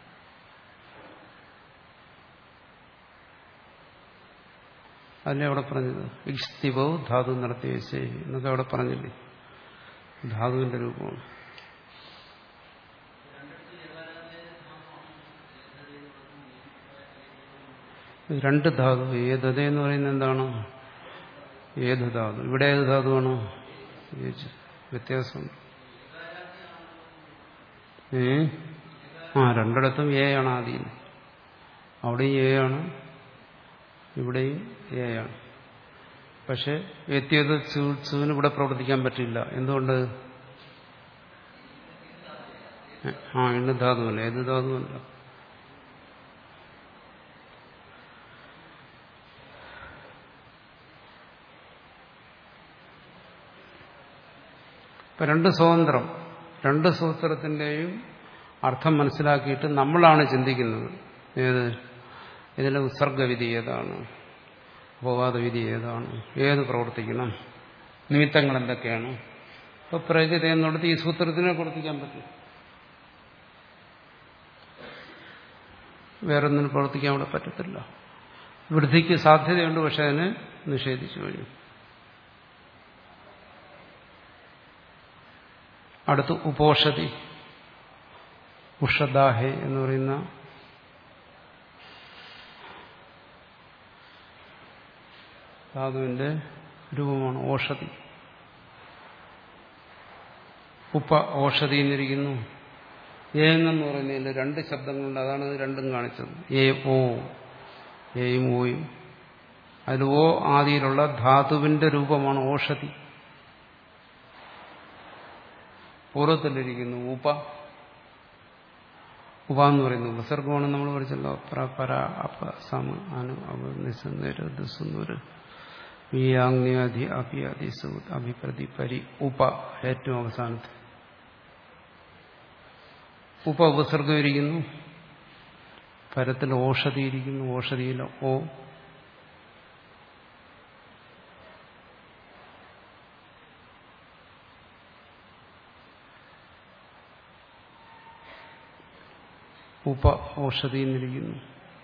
അതല്ലേ അവിടെ പറഞ്ഞത് ഇഷ്തിവോ ധാതു നടത്തിയ എന്നൊക്കെ അവിടെ പറഞ്ഞില്ലേ ധാതുവിന്റെ രൂപമാണ് രണ്ട് ധാതു ഏതത എന്ന് പറയുന്നത് എന്താണ് ഏത് ധാതു ഇവിടെ ഏത് ധാതുവാണ് വ്യത്യാസമുണ്ട് ഏ ആ രണ്ടിടത്തും എ ആണ് ആദ്യം അവിടെയും എ ആണ് ഇവിടെയും എ ആണ് പക്ഷെ എത്തിയത് സുവിന് ഇവിടെ പ്രവർത്തിക്കാൻ പറ്റില്ല എന്തുകൊണ്ട് ആ എണ്ണ ധാതുവല്ല ഏത് ധാതുവല്ല ഇപ്പൊ രണ്ട് സ്വതന്ത്രം രണ്ട് സൂത്രത്തിന്റെയും അർത്ഥം മനസ്സിലാക്കിയിട്ട് നമ്മളാണ് ചിന്തിക്കുന്നത് ഏത് ഇതിലെ ഉത്സർഗവിധി ഏതാണ് അപവാദവിധി ഏതാണ് ഏത് പ്രവർത്തിക്കണം നിമിത്തങ്ങൾ എന്തൊക്കെയാണ് ഇപ്പൊ പ്രകൃതി എന്നുള്ളത് ഈ സൂത്രത്തിനെ പ്രവർത്തിക്കാൻ പറ്റും വേറൊന്നിനും പ്രവർത്തിക്കാൻ അവിടെ പറ്റത്തില്ല വൃദ്ധിക്ക് സാധ്യതയുണ്ട് പക്ഷെ അതിനെ നിഷേധിച്ചു കഴിഞ്ഞു അടുത്ത് ഉപോഷതി ഉഷദാഹെ എന്ന് പറയുന്ന ധാതുവിന്റെ രൂപമാണ് ഓഷധി ഉപ്പ ഓഷധി എന്നിരിക്കുന്നു ഏങ്ങെന്ന് പറയുന്നതിൽ രണ്ട് ശബ്ദങ്ങളുണ്ട് അതാണ് ഇത് രണ്ടും കാണിച്ചത് ഏ ഓ ഏയും ഓയും അതിൽ ഓ ആദിയിലുള്ള ധാതുവിന്റെ രൂപമാണ് ഓഷധി പൂർവ്വത്തിലിരിക്കുന്നു ഉപ ഉപ എന്ന് പറയുന്നു ഉപസർഗമാണ് നമ്മൾ പഠിച്ചല്ലോ പ്ര പര അപ സമ അനു അവ നിസ്സന്നര് ദുസ്സുന്നൂര് വീയാഗ്നിയാധി അഭിയാധി സുഹൃത്ത് അഭിപ്രതി പരി ഉപ ഏറ്റവും അവസാനത്തെ ഉപ ഉപസർഗം ഇരിക്കുന്നു പരത്തിൽ ഓഷധി ഇരിക്കുന്നു ഓഷധിയിൽ ഓ ഉപ ഓഷധി എന്നിരിക്കുന്നു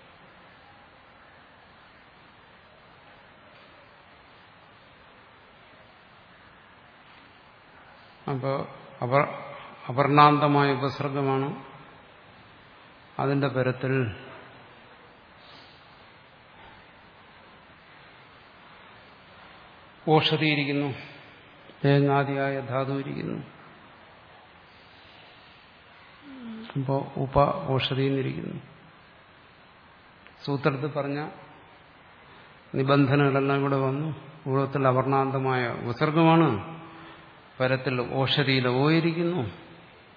അപ്പോൾ അപർ അപർണാന്തമായ ഉപസർഗമാണ് അതിന്റെ പരത്തിൽ ഓഷധിയിരിക്കുന്നു തേങ്ങാദിയായ ധാതു ഇരിക്കുന്നു അപ്പോൾ ഉപ ഓഷധി എന്നിരിക്കുന്നു സൂത്രത്തിൽ പറഞ്ഞ നിബന്ധനകളെല്ലാം ഇവിടെ വന്നു പൂർവ്വത്തിൽ അവർണാന്തമായ ഉപസർഗമാണ് പരത്തിൽ ഓഷധിയിൽ ഓയിരിക്കുന്നു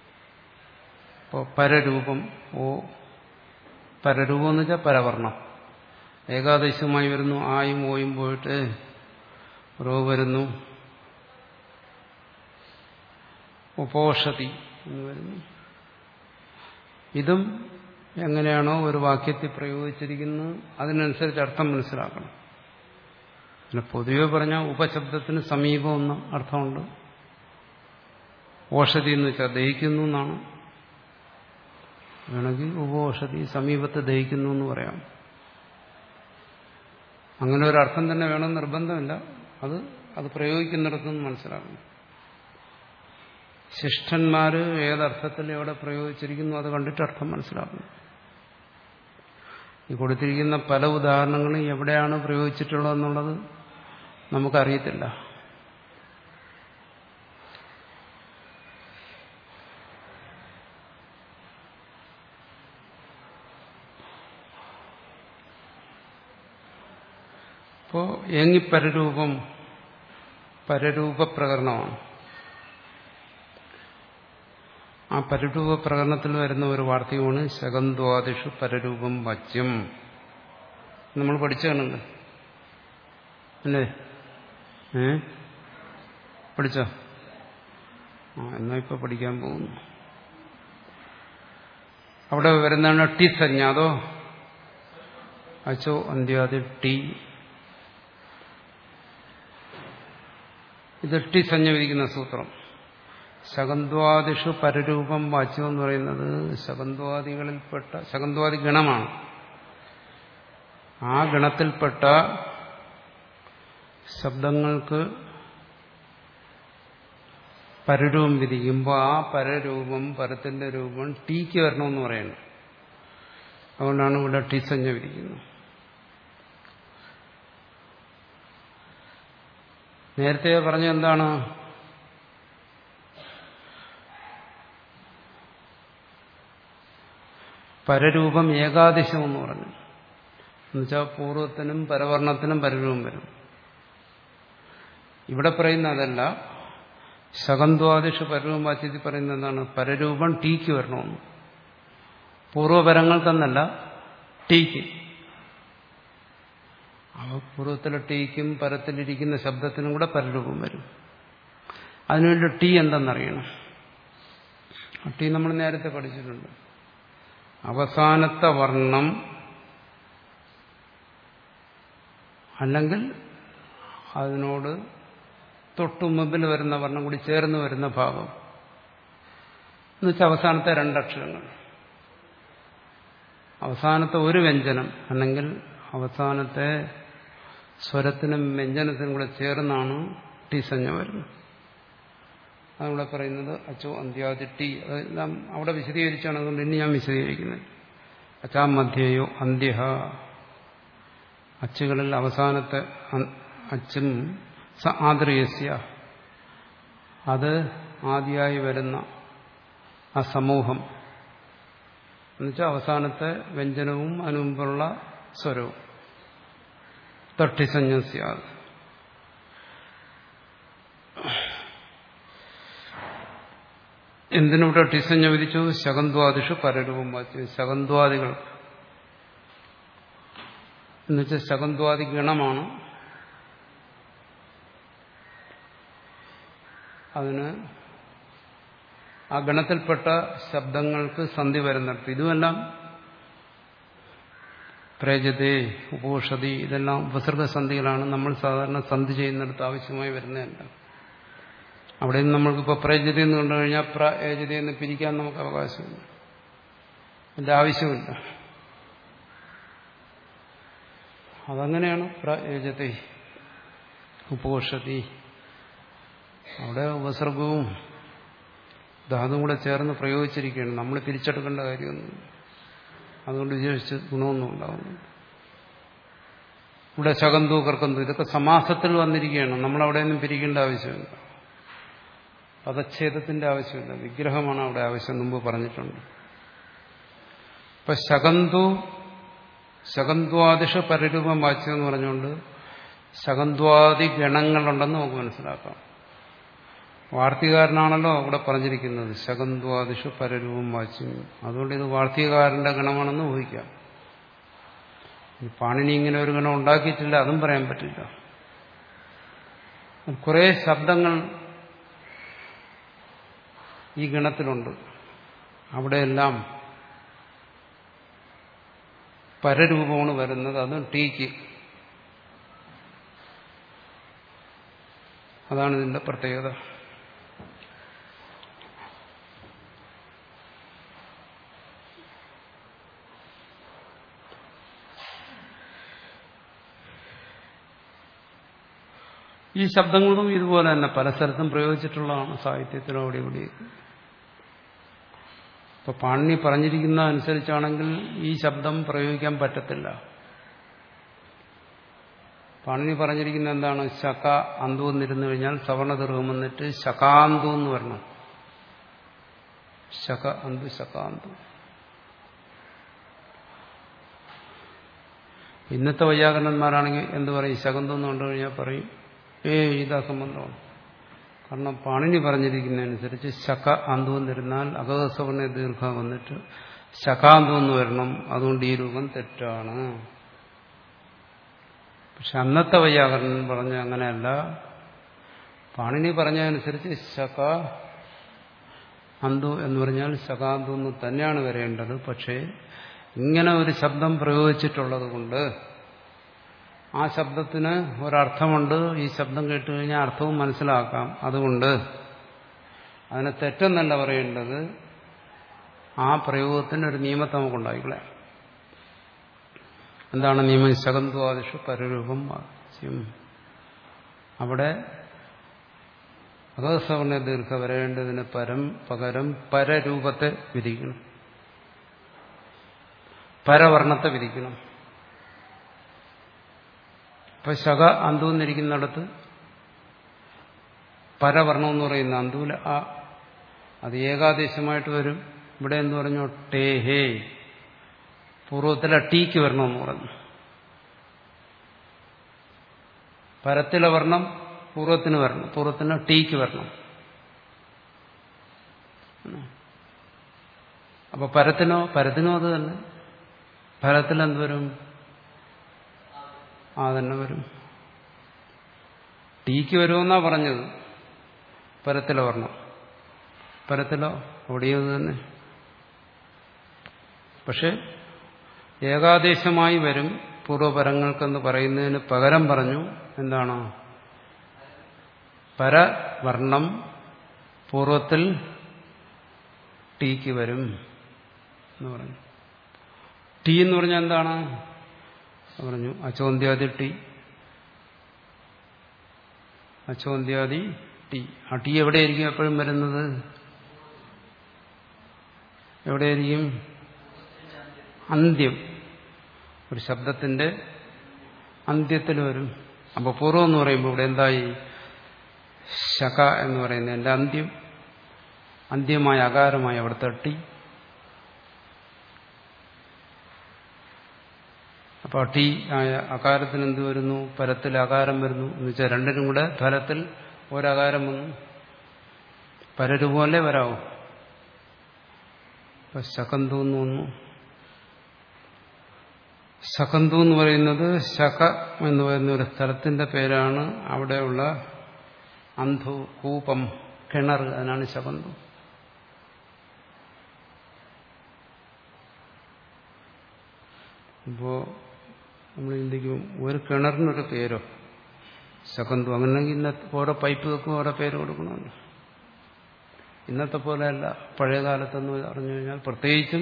ഇപ്പോൾ പരരൂപം ഓ പരരൂപം എന്ന് വെച്ചാൽ പരവർണം ഏകാദശമായി വരുന്നു ആയും ഓയും പോയിട്ട് റോ വരുന്നു ഉപോഷതി എന്ന് വരുന്നു ഇതും എങ്ങനെയാണോ ഒരു വാക്യത്തിൽ പ്രയോഗിച്ചിരിക്കുന്നത് അതിനനുസരിച്ച് അർത്ഥം മനസ്സിലാക്കണം പിന്നെ പൊതുവെ പറഞ്ഞാൽ ഉപശബ്ദത്തിന് സമീപം എന്ന അർത്ഥമുണ്ട് ഓഷധി എന്ന് വെച്ചാൽ ദഹിക്കുന്നു എന്നാണ് വേണമെങ്കിൽ ഉപോഷധി സമീപത്ത് ദഹിക്കുന്നു എന്ന് പറയാം അങ്ങനെ ഒരു അർത്ഥം തന്നെ വേണമെന്ന് നിർബന്ധമില്ല അത് അത് പ്രയോഗിക്കുന്നിടത്തുനിന്ന് മനസ്സിലാക്കണം ശിഷ്ടന്മാര് ഏതർത്ഥത്തിൽ എവിടെ പ്രയോഗിച്ചിരിക്കുന്നു അത് കണ്ടിട്ട് അർത്ഥം മനസ്സിലാക്കണം ഈ കൊടുത്തിരിക്കുന്ന പല ഉദാഹരണങ്ങളും എവിടെയാണ് പ്രയോഗിച്ചിട്ടുള്ളതെന്നുള്ളത് നമുക്കറിയത്തില്ല അപ്പോ ഏങ്ങി പരരൂപം പരരൂപ പ്രകരണമാണ് ആ പരരൂപ പ്രകരണത്തിൽ വരുന്ന ഒരു വാർത്തകമാണ് ശകന്ത്വാദിഷു പരരൂപം വച്യം നമ്മൾ പഠിച്ചു കാണുന്നത് അല്ലേ ഏ പഠിച്ചോ ആ എന്നാ ഇപ്പൊ പഠിക്കാൻ പോകുന്നു അവിടെ വരുന്നതാണ് ടി സഞ്ജ അതോ അച്ചോ അന്ത്യാദി ടി ഇത് ടി സഞ്ജ വിധിക്കുന്ന സൂത്രം ശകന്ത്വാദിഷു പരരൂപം വാച്യം എന്ന് പറയുന്നത് ശകന്ത്വാദികളിൽപ്പെട്ട ശകന്ത്വാദി ഗണമാണ് ആ ഗണത്തിൽപ്പെട്ട ശബ്ദങ്ങൾക്ക് പരരൂപം വിധിക്കുമ്പോൾ ആ പരരൂപം പരത്തിന്റെ രൂപം ടീക്ക് വരണമെന്ന് പറയുന്നത് അതുകൊണ്ടാണ് ഇവിടെ ടി സഞ്ജ വിധിക്കുന്നത് നേരത്തെ പറഞ്ഞ എന്താണ് പരരൂപം ഏകാദശം എന്ന് പറഞ്ഞു എന്നുവെച്ചാൽ പൂർവ്വത്തിനും പരവർണത്തിനും പരരൂപം വരും ഇവിടെ പറയുന്ന അതല്ല ശകന്ത്വാദിഷ് പരരൂപം വാച്യത്തിൽ പറയുന്നത് എന്താണ് പരരൂപം ടീക്ക് വരണമെന്ന് പൂർവ്വപരങ്ങൾ തന്നല്ല ടീക്ക് അവ പൂർവ്വത്തിലെ ടീക്കും പരത്തിലിരിക്കുന്ന ശബ്ദത്തിനും കൂടെ പരരൂപം വരും അതിനുവേണ്ടി ടീ എന്തെന്നറിയണം ടീ നമ്മൾ നേരത്തെ പഠിച്ചിട്ടുണ്ട് അവസാനത്തെ വർണ്ണം അല്ലെങ്കിൽ അതിനോട് തൊട്ടു മുമ്പിൽ വരുന്ന വർണ്ണം കൂടി ചേർന്ന് വരുന്ന ഭാഗം എന്നുവെച്ചാൽ അവസാനത്തെ രണ്ടക്ഷരങ്ങൾ അവസാനത്തെ ഒരു വ്യഞ്ജനം അല്ലെങ്കിൽ അവസാനത്തെ സ്വരത്തിനും വ്യഞ്ജനത്തിനും കൂടെ ചേർന്നാണ് ടി സഞ്ജ വരുന്നത് അതിവിടെ പറയുന്നത് അച്ചോ അന്ത്യാദി ടി അതെല്ലാം അവിടെ വിശദീകരിച്ചാണ് അതുകൊണ്ട് ഇനി ഞാൻ വിശദീകരിക്കുന്നത് അച്ചാ മധ്യയോ അന്ത്യ അച്ചുകളിൽ അവസാനത്തെ അച്ചും സ ആദ്രിയസ്യ അത് ആദ്യമായി വരുന്ന ആ സമൂഹം എന്നുവെച്ചാൽ അവസാനത്തെ വ്യഞ്ജനവും അതിനുമുമ്പുള്ള സ്വരവും തട്ടിസഞ്ജസ്യാത് എന്തിനിവിടെ ടിസഞ്ജ വിധിച്ചു ശകന്ത്വാദിഷു പരരൂപം വാച്ചു ശകന്ത്വാദികൾ എന്നുവെച്ചാൽ ശകന്ത്വാദി ഗണമാണ് അതിന് ആ ഗണത്തിൽപ്പെട്ട ശബ്ദങ്ങൾക്ക് സന്ധി വരുന്നിടത്ത് ഇതുമെല്ലാം പ്രേജതേ ഉപോഷതി ഇതെല്ലാം ഉപസർഗസന്ധികളാണ് നമ്മൾ സാധാരണ സന്ധി ചെയ്യുന്നിടത്ത് ആവശ്യമായി വരുന്നതല്ല അവിടെ നിന്ന് നമ്മൾക്കിപ്പോൾ പ്രേജതി എന്ന് കണ്ടു കഴിഞ്ഞാൽ പ്രേജതി എന്ന് പിരിക്കാൻ നമുക്ക് അവകാശമില്ല അതിൻ്റെ ആവശ്യമില്ല അതങ്ങനെയാണ് പ്രേജതി ഉപോഷതി അവിടെ ഉപസർഗവും ധാതുവും കൂടെ ചേർന്ന് പ്രയോഗിച്ചിരിക്കുകയാണ് നമ്മൾ തിരിച്ചെടുക്കേണ്ട കാര്യമൊന്നും അതുകൊണ്ട് വിശേഷിച്ച് ഗുണമൊന്നും ഉണ്ടാകുന്നു ഇവിടെ ശകന്തു കർക്കന്തു ഇതൊക്കെ സമാസത്തിൽ വന്നിരിക്കുകയാണ് നമ്മളവിടെ നിന്നും പിരിക്കേണ്ട ആവശ്യമില്ല പദച്ഛേദത്തിന്റെ ആവശ്യമില്ല വിഗ്രഹമാണ് അവിടെ ആവശ്യം മുമ്പ് പറഞ്ഞിട്ടുണ്ട് ഇപ്പൊ ശകന്തു ശകന്ത്വാദിഷ പരിരൂപം വാച്യം പറഞ്ഞുകൊണ്ട് ശകന്ത്വാദി ഗണങ്ങളുണ്ടെന്ന് നമുക്ക് മനസ്സിലാക്കാം വാർത്തികാരനാണല്ലോ അവിടെ പറഞ്ഞിരിക്കുന്നത് ശകന്ത്വാദിഷു പരരൂപം വാച്യം അതുകൊണ്ട് ഇത് വാർത്തികാരന്റെ ഗണമാണെന്ന് ഊഹിക്കാം ഈ പാണിനി ഇങ്ങനെ ഒരു ഗണം ഉണ്ടാക്കിയിട്ടില്ല അതും പറയാൻ പറ്റില്ല കുറെ ശബ്ദങ്ങൾ ഈ ഗണത്തിലുണ്ട് അവിടെയെല്ലാം പരരൂപമാണ് വരുന്നത് അതും ടീക്ക് അതാണ് ഇതിന്റെ പ്രത്യേകത ഈ ശബ്ദങ്ങളും ഇതുപോലെ തന്നെ പല സ്ഥലത്തും പ്രയോഗിച്ചിട്ടുള്ളതാണ് സാഹിത്യത്തിലും അവിടെ ഇവിടെ ഇപ്പൊ പാണിനി പറഞ്ഞിരിക്കുന്ന അനുസരിച്ചാണെങ്കിൽ ഈ ശബ്ദം പ്രയോഗിക്കാൻ പറ്റത്തില്ല പാണിനി പറഞ്ഞിരിക്കുന്ന എന്താണ് ശക അന്തു എന്നിരുന്നു കഴിഞ്ഞാൽ സവർണദീർഘം വന്നിട്ട് ശകാന്തു എന്ന് വരണം ശക അന്തു ശകാന്തു ഇന്നത്തെ വൈയാകരണന്മാരാണെങ്കിൽ എന്ത് പറയും ശകന്തു എന്ന് കണ്ടു കഴിഞ്ഞാൽ പറയും ഏ ഇത് അസംബന്ധമാണ് കാരണം പാണിനി പറഞ്ഞിരിക്കുന്നതനുസരിച്ച് ശക അന്തു എന്നിരുന്നാൽ അകസവർണ ദീർഘ വന്നിട്ട് ശകാന്തു എന്ന് വരണം അതുകൊണ്ട് ഈ രൂപം തെറ്റാണ് പക്ഷെ അന്നത്തെ വൈയാകരണൻ പറഞ്ഞ അങ്ങനെയല്ല പാണിനി പറഞ്ഞതനുസരിച്ച് ശക അന്തു എന്ന് പറഞ്ഞാൽ ശകാന്തു എന്ന് തന്നെയാണ് വരേണ്ടത് പക്ഷേ ഇങ്ങനെ ഒരു ശബ്ദം പ്രയോഗിച്ചിട്ടുള്ളത് കൊണ്ട് ആ ശബ്ദത്തിന് ഒരർത്ഥമുണ്ട് ഈ ശബ്ദം കേട്ട് കഴിഞ്ഞാൽ അർത്ഥവും മനസ്സിലാക്കാം അതുകൊണ്ട് അതിനെ തെറ്റെന്നല്ല പറയേണ്ടത് ആ പ്രയോഗത്തിന് ഒരു നിയമത്തെ നമുക്ക് ഉണ്ടായിക്കളെ എന്താണ് നിയമം ശകന്തുവാദിഷു പരരൂപം വാച്യം അവിടെ അകസവർണ ദീർഘ വരേണ്ടതിന് പരം പകരം പരരൂപത്തെ വിധിക്കണം പരവർണത്തെ വിധിക്കണം ഇപ്പൊ ശക അന്തുവെന്നിരിക്കുന്നിടത്ത് പരവർണം എന്ന് പറയുന്ന അന്തുല ആ അത് ഏകാദേശമായിട്ട് വരും ഇവിടെ എന്ന് പറഞ്ഞു ടേ ഹേ പൂർവ്വത്തിലെ ടീക്ക് വരണമെന്ന് പറഞ്ഞു പരത്തിലെ വർണ്ണം പൂർവ്വത്തിന് വരണം പൂർവ്വത്തിന് ടീക്ക് വരണം അപ്പൊ പരത്തിനോ പരത്തിനോ അത് തന്നെ പരത്തിൽ എന്ത് വരും ആ തന്നെ വരും ടീക്ക് വരുമെന്നാ പറഞ്ഞത് പരത്തിലെ വർണ്ണം പരത്തിലോ അവിടെയോ തന്നെ പക്ഷെ ഏകാദേശമായി വരും പൂർവപരങ്ങൾക്കെന്ന് പറയുന്നതിന് പകരം പറഞ്ഞു എന്താണ് പരവർണം പൂർവത്തിൽ ടീക്ക് വരും എന്ന് പറഞ്ഞു ടീ എന്ന് പറഞ്ഞാൽ എന്താണ് പറഞ്ഞു അച്ചോന്ത്യാദി ടി അച്ചോന്ത്യാദി ടി ആ ടി എവിടെയായിരിക്കും എപ്പോഴും വരുന്നത് എവിടെയായിരിക്കും അന്ത്യം ഒരു ശബ്ദത്തിന്റെ അന്ത്യത്തിൽ വരും അപ്പൊ പൂർവ്വം എന്ന് പറയുമ്പോൾ ഇവിടെ എന്തായി ശക എന്ന് പറയുന്നത് എന്റെ അന്ത്യം അന്ത്യമായ അകാരമായി അവിടെ തട്ടി അപ്പൊ ടി ആയ അകാരത്തിന് എന്ത് വരുന്നു പരത്തിൽ അകാരം വരുന്നു എന്ന് വെച്ചാൽ രണ്ടിനും കൂടെ ഫലത്തിൽ ഒരകാരം വന്നു പരരുപോലെ വരാവൂ അപ്പൊ ശകന്തു എന്ന് വന്നു ശകന്തു എന്ന് പറയുന്നത് ശക എന്ന് പറയുന്ന ഒരു സ്ഥലത്തിന്റെ പേരാണ് അവിടെയുള്ള അന്ധു കൂപം കിണർ അതിനാണ് ശകന്തു ഇപ്പോ നമ്മൾ ചിന്തിക്കും ഒരു കിണറിനൊരു പേരോ ശകന്തു അങ്ങനെയെങ്കിൽ ഇന്നത്തെ ഓരോ പൈപ്പ് വെക്കും ഓരോ പേര് കൊടുക്കണമല്ലോ ഇന്നത്തെ പോലെയല്ല പഴയ കാലത്തെന്ന് പറഞ്ഞു കഴിഞ്ഞാൽ പ്രത്യേകിച്ചും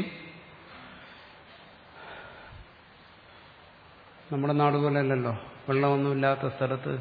നമ്മുടെ നാട് പോലെയല്ലല്ലോ വെള്ളമൊന്നുമില്ലാത്ത സ്ഥലത്ത്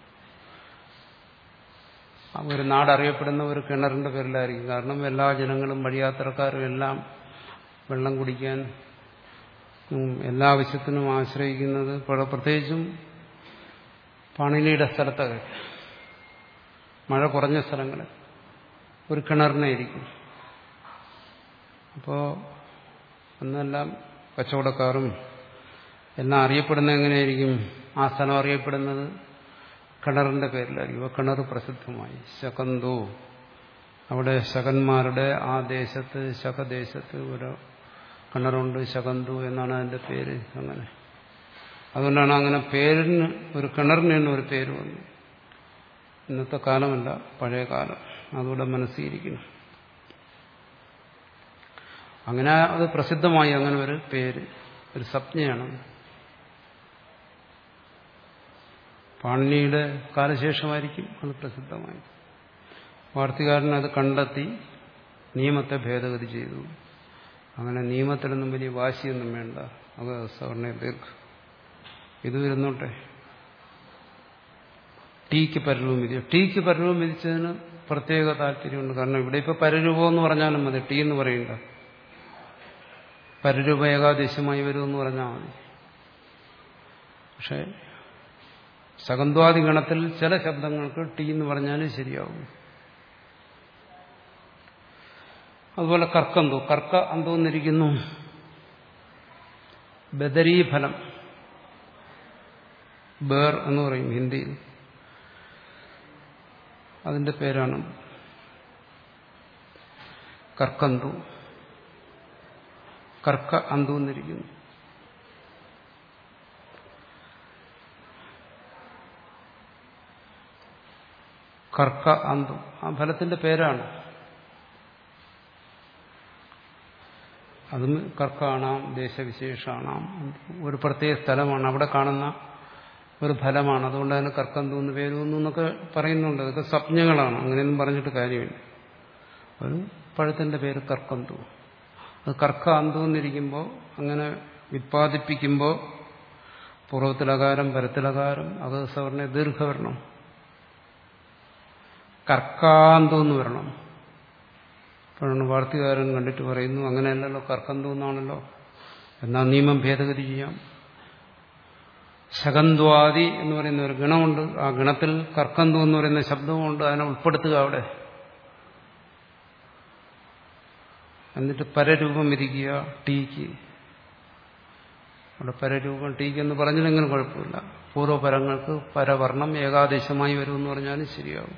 ഒരു നാട് അറിയപ്പെടുന്ന ഒരു കിണറിന്റെ പേരിലായിരിക്കും കാരണം എല്ലാ ജനങ്ങളും വഴിയാത്രക്കാരും എല്ലാം വെള്ളം കുടിക്കാൻ എല്ലാ ആവശ്യത്തിനും ആശ്രയിക്കുന്നത് പ്രത്യേകിച്ചും പാണിനിയുടെ സ്ഥലത്തൊക്കെ മഴ കുറഞ്ഞ സ്ഥലങ്ങളിൽ ഒരു കിണറിനായിരിക്കും അപ്പോൾ അന്നെല്ലാം കച്ചവടക്കാരും എല്ലാം അറിയപ്പെടുന്ന എങ്ങനെയായിരിക്കും ആ സ്ഥലം അറിയപ്പെടുന്നത് കിണറിന്റെ പേരിലായിരിക്കും അപ്പോൾ കിണർ പ്രസിദ്ധമായി ശകന്തോ അവിടെ ശകന്മാരുടെ ആ ദേശത്ത് ശകദേശത്ത് ഒരു കിണറുണ്ട് ശകന്തു എന്നാണ് അതിന്റെ പേര് അങ്ങനെ അതുകൊണ്ടാണ് അങ്ങനെ പേരിന് ഒരു കിണറിന് തന്നെ ഒരു പേര് വന്നു ഇന്നത്തെ കാലമല്ല പഴയ കാലം അതുകൂടെ മനസ്സിരിക്കുന്നു അങ്ങനെ അത് പ്രസിദ്ധമായി അങ്ങനെ ഒരു പേര് ഒരു സംജ്ഞയാണ് പാണിനിയുടെ കാലശേഷമായിരിക്കും അത് പ്രസിദ്ധമായി വാർത്തകാരൻ അത് കണ്ടെത്തി നിയമത്തെ ഭേദഗതി ചെയ്തു അങ്ങനെ നിയമത്തിലൊന്നും വലിയ വാശിയൊന്നും വേണ്ട അത് സവർണ ദീർഘ ഇത് വരുന്നോട്ടെ ടീക്ക് പരരൂപം വിധി ടീക്ക് പരരൂപം വിധിച്ചതിന് പ്രത്യേക താല്പര്യമുണ്ട് കാരണം ഇവിടെ ഇപ്പൊ പരരൂപം എന്ന് പറഞ്ഞാലും മതി ടീ എന്ന് പറയണ്ട പരരൂപ ഏകാദേശമായി വരുമെന്ന് പറഞ്ഞാൽ മതി പക്ഷെ സകന്ത്വാദി ഗണത്തിൽ ചില ശബ്ദങ്ങൾക്ക് ടീ എന്ന് പറഞ്ഞാലും ശരിയാവും അതുപോലെ കർക്കന്തോ കർക്ക അന്തോന്നിരിക്കുന്നു ബദരീഫലം ബേർ എന്ന് പറയും ഹിന്ദിയിൽ അതിന്റെ പേരാണ് കർക്കന്തു കർക്ക അന്തു എന്നിരിക്കുന്നു കർക്ക അന്തു ആ ഫലത്തിന്റെ പേരാണ് അതും കർക്കാണാം ദേശവിശേഷാണാം ഒരു പ്രത്യേക സ്ഥലമാണ് അവിടെ കാണുന്ന ഒരു ഫലമാണ് അതുകൊണ്ട് അതിന് കർക്കന്തു എന്ന് പേര് വന്നു എന്നൊക്കെ പറയുന്നുണ്ട് അതൊക്കെ സ്വപ്നങ്ങളാണ് അങ്ങനെയൊന്നും പറഞ്ഞിട്ട് കാര്യമില്ല ഒരു പഴത്തിന്റെ പേര് കർക്കന്തു അത് കർക്ക അന്തു എന്നിരിക്കുമ്പോൾ അങ്ങനെ വിത്പാദിപ്പിക്കുമ്പോൾ പൂർവ്വത്തിലകാരം പരത്തിലകാരം അത് സവർണ ദീർഘവരണം കർക്കാന്തു എന്ന് വരണം അപ്പോഴാണ് വാർത്തകാരൻ കണ്ടിട്ട് പറയുന്നു അങ്ങനെയല്ലല്ലോ കർക്കന്തു എന്നാണല്ലോ എന്നാൽ നിയമം ഭേദഗതി ചെയ്യാം ശകന്ത്വാദി എന്ന് പറയുന്ന ഒരു ഗണമുണ്ട് ആ ഗണത്തിൽ കർക്കന്തു എന്ന് പറയുന്ന ശബ്ദവുമുണ്ട് അതിനെ ഉൾപ്പെടുത്തുക അവിടെ എന്നിട്ട് പരരൂപം വിധിക്കുക ടീക്ക് അവിടെ പരരൂപം ടീക്ക് എന്ന് പറഞ്ഞില്ലെങ്കിലും കുഴപ്പമില്ല പൂർവ്വപരങ്ങൾക്ക് പരവർണം ഏകാദേശമായി വരുമെന്ന് പറഞ്ഞാലും ശരിയാവും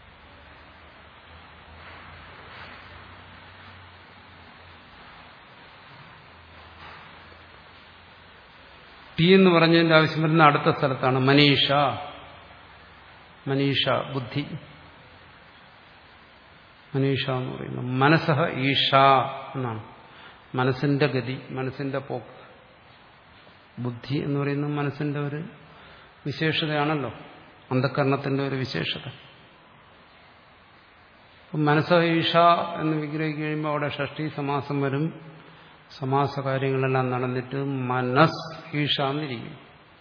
ടി എന്ന് പറഞ്ഞതിന്റെ ആവശ്യം വരുന്ന അടുത്ത സ്ഥലത്താണ് മനീഷ മനീഷ ബുദ്ധി മനീഷ എന്ന് പറയുന്നത് മനസ്സഹ ഈഷ എന്നാണ് മനസ്സിന്റെ ഗതി മനസ്സിന്റെ പോക്ക് ബുദ്ധി എന്ന് പറയുന്നത് മനസ്സിന്റെ ഒരു വിശേഷതയാണല്ലോ അന്ധകരണത്തിന്റെ ഒരു വിശേഷത മനസ്സഹ ഈഷ എന്ന് വിഗ്രഹിച്ച് കഴിയുമ്പോൾ അവിടെ ഷഷ്ടി സമാസം വരും സമാസ കാര്യങ്ങളെല്ലാം നടന്നിട്ട് മനസ് ഈഷ എന്നിരിക്കും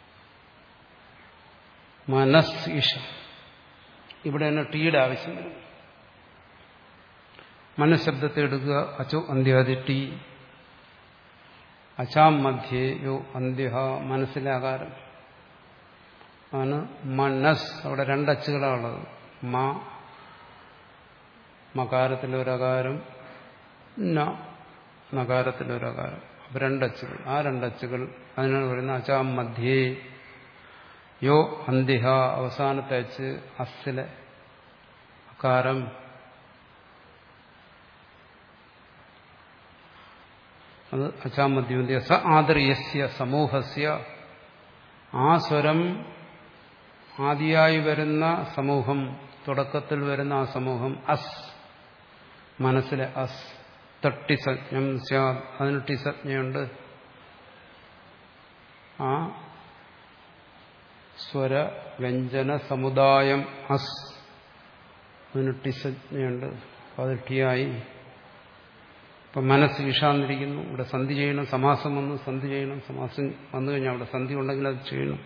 മനസ് ഈഷ ഇവിടെ തന്നെ ടീയുടെ ആവശ്യം വരും മനഃശബ്ദത്തെ എടുക്കുക അച്ചോ അന്ത്യാദി ടീ അച്ചാം മധ്യേ യോ അന്ത്യഹ മനസ്സിലെ ആകാരം ആണ് മനസ് അവിടെ രണ്ടച്ചുകളാണുള്ളത് മ മകാരത്തിലൊരകാരം ന നകാരത്തിലൊരകാരം അപ്പൊ രണ്ടച്ചുകൾ ആ രണ്ടച്ചുകൾ അതിനാണ് പറയുന്നത് അച്ചാം മധ്യേ യോ അന്തിഹ അവസാനത്തെ അച്ച് അസ്സിലെ അകാരം അത് അച്ചാമദ്യന്ത്യ സ ആദർയസ്യ സമൂഹസ്യ ആ സ്വരം ആദിയായി വരുന്ന സമൂഹം തുടക്കത്തിൽ വരുന്ന ആ സമൂഹം അസ് മനസ്സിലെ അസ് തട്ടിസജ്ഞം സ്യാദ് അതിന് ടിസജ്ഞയുണ്ട് ആ സ്വര വ്യഞ്ജന സമുദായം അസ് അതിന് ടിസജ്ഞയുണ്ട് അത് ടിയായി ഇപ്പം മനസ്സ് ഈഷാന്നിരിക്കുന്നു ഇവിടെ സന്ധി ചെയ്യണം സമാസം വന്ന് സന്ധി ചെയ്യണം സമാസം വന്നു കഴിഞ്ഞാൽ അവിടെ സന്ധി ഉണ്ടെങ്കിൽ അത് ചെയ്യണം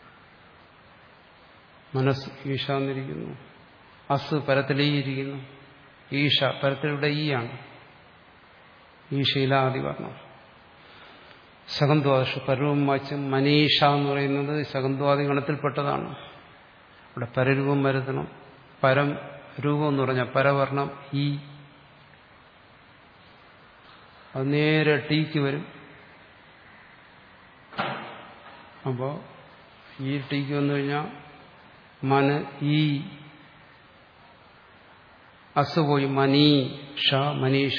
മനസ്സ് ഈഷാന്നിരിക്കുന്നു അസ് പരത്തിലീയിരിക്കുന്നു ഈഷ പരത്തിലൂടെ ഈ ആണ് ഈശയിലാദി വർണ്ണം ശകന്ത്വാദ പരവും വാച്യം മനീഷ എന്ന് പറയുന്നത് ശകന്ത്വാദി ഗണത്തിൽപ്പെട്ടതാണ് ഇവിടെ പരരൂപം വരുത്തണം പരം രൂപം എന്ന് പറഞ്ഞാൽ പരവർണം ഈ അത് നേരെ ടീക്ക് വരും അപ്പോൾ ഈ ടീക്ക് വന്നു കഴിഞ്ഞാൽ മന ഈ അസ് പോയി മനീ ഷ മനീഷ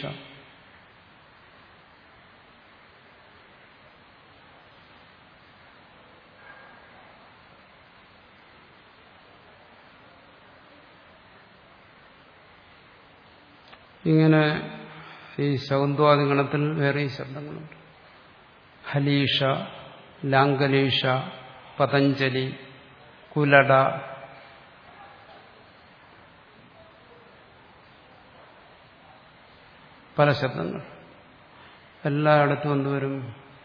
ഇങ്ങനെ ഈ ശകുന്ത്വാദി ഗണത്തിൽ വേറെ ശബ്ദങ്ങളുണ്ട് ഹലീഷ ലാംഗലീഷ പതഞ്ജലി കുലട പല ശബ്ദങ്ങൾ എല്ലായിടത്തും എന്തുവരും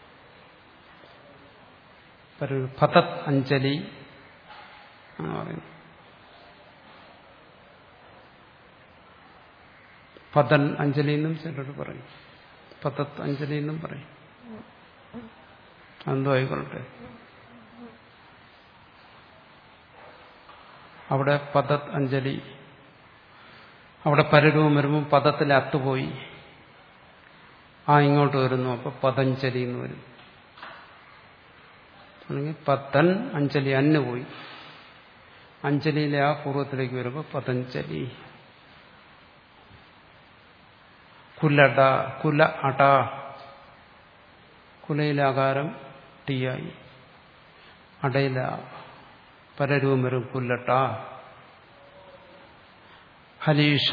ഫതത് അഞ്ജലി എന്ന് പറയുന്നു പതൻ അഞ്ജലി എന്നും ചിലർ പറയും പതത് അഞ്ജലി എന്നും പറയും എന്തോ ആയിക്കൊള്ളട്ടെ അവിടെ പതത് അഞ്ജലി അവിടെ പരരൂപം വരുമ്പോൾ പദത്തിൽ അത്തുപോയി ആ ഇങ്ങോട്ട് വരുന്നു അപ്പൊ പതഞ്ജലി എന്ന് വരും അല്ലെങ്കിൽ പത്തൻ അഞ്ജലി അന്ന് പോയി അഞ്ജലിയിലെ ആ പൂർവ്വത്തിലേക്ക് വരുമ്പോൾ പതഞ്ജലി കുലട കുല അട കുലയിലെ ആകാരം ടീയായി അടയില പരരൂപം വരും കുല്ലട്ട ഹലീഷ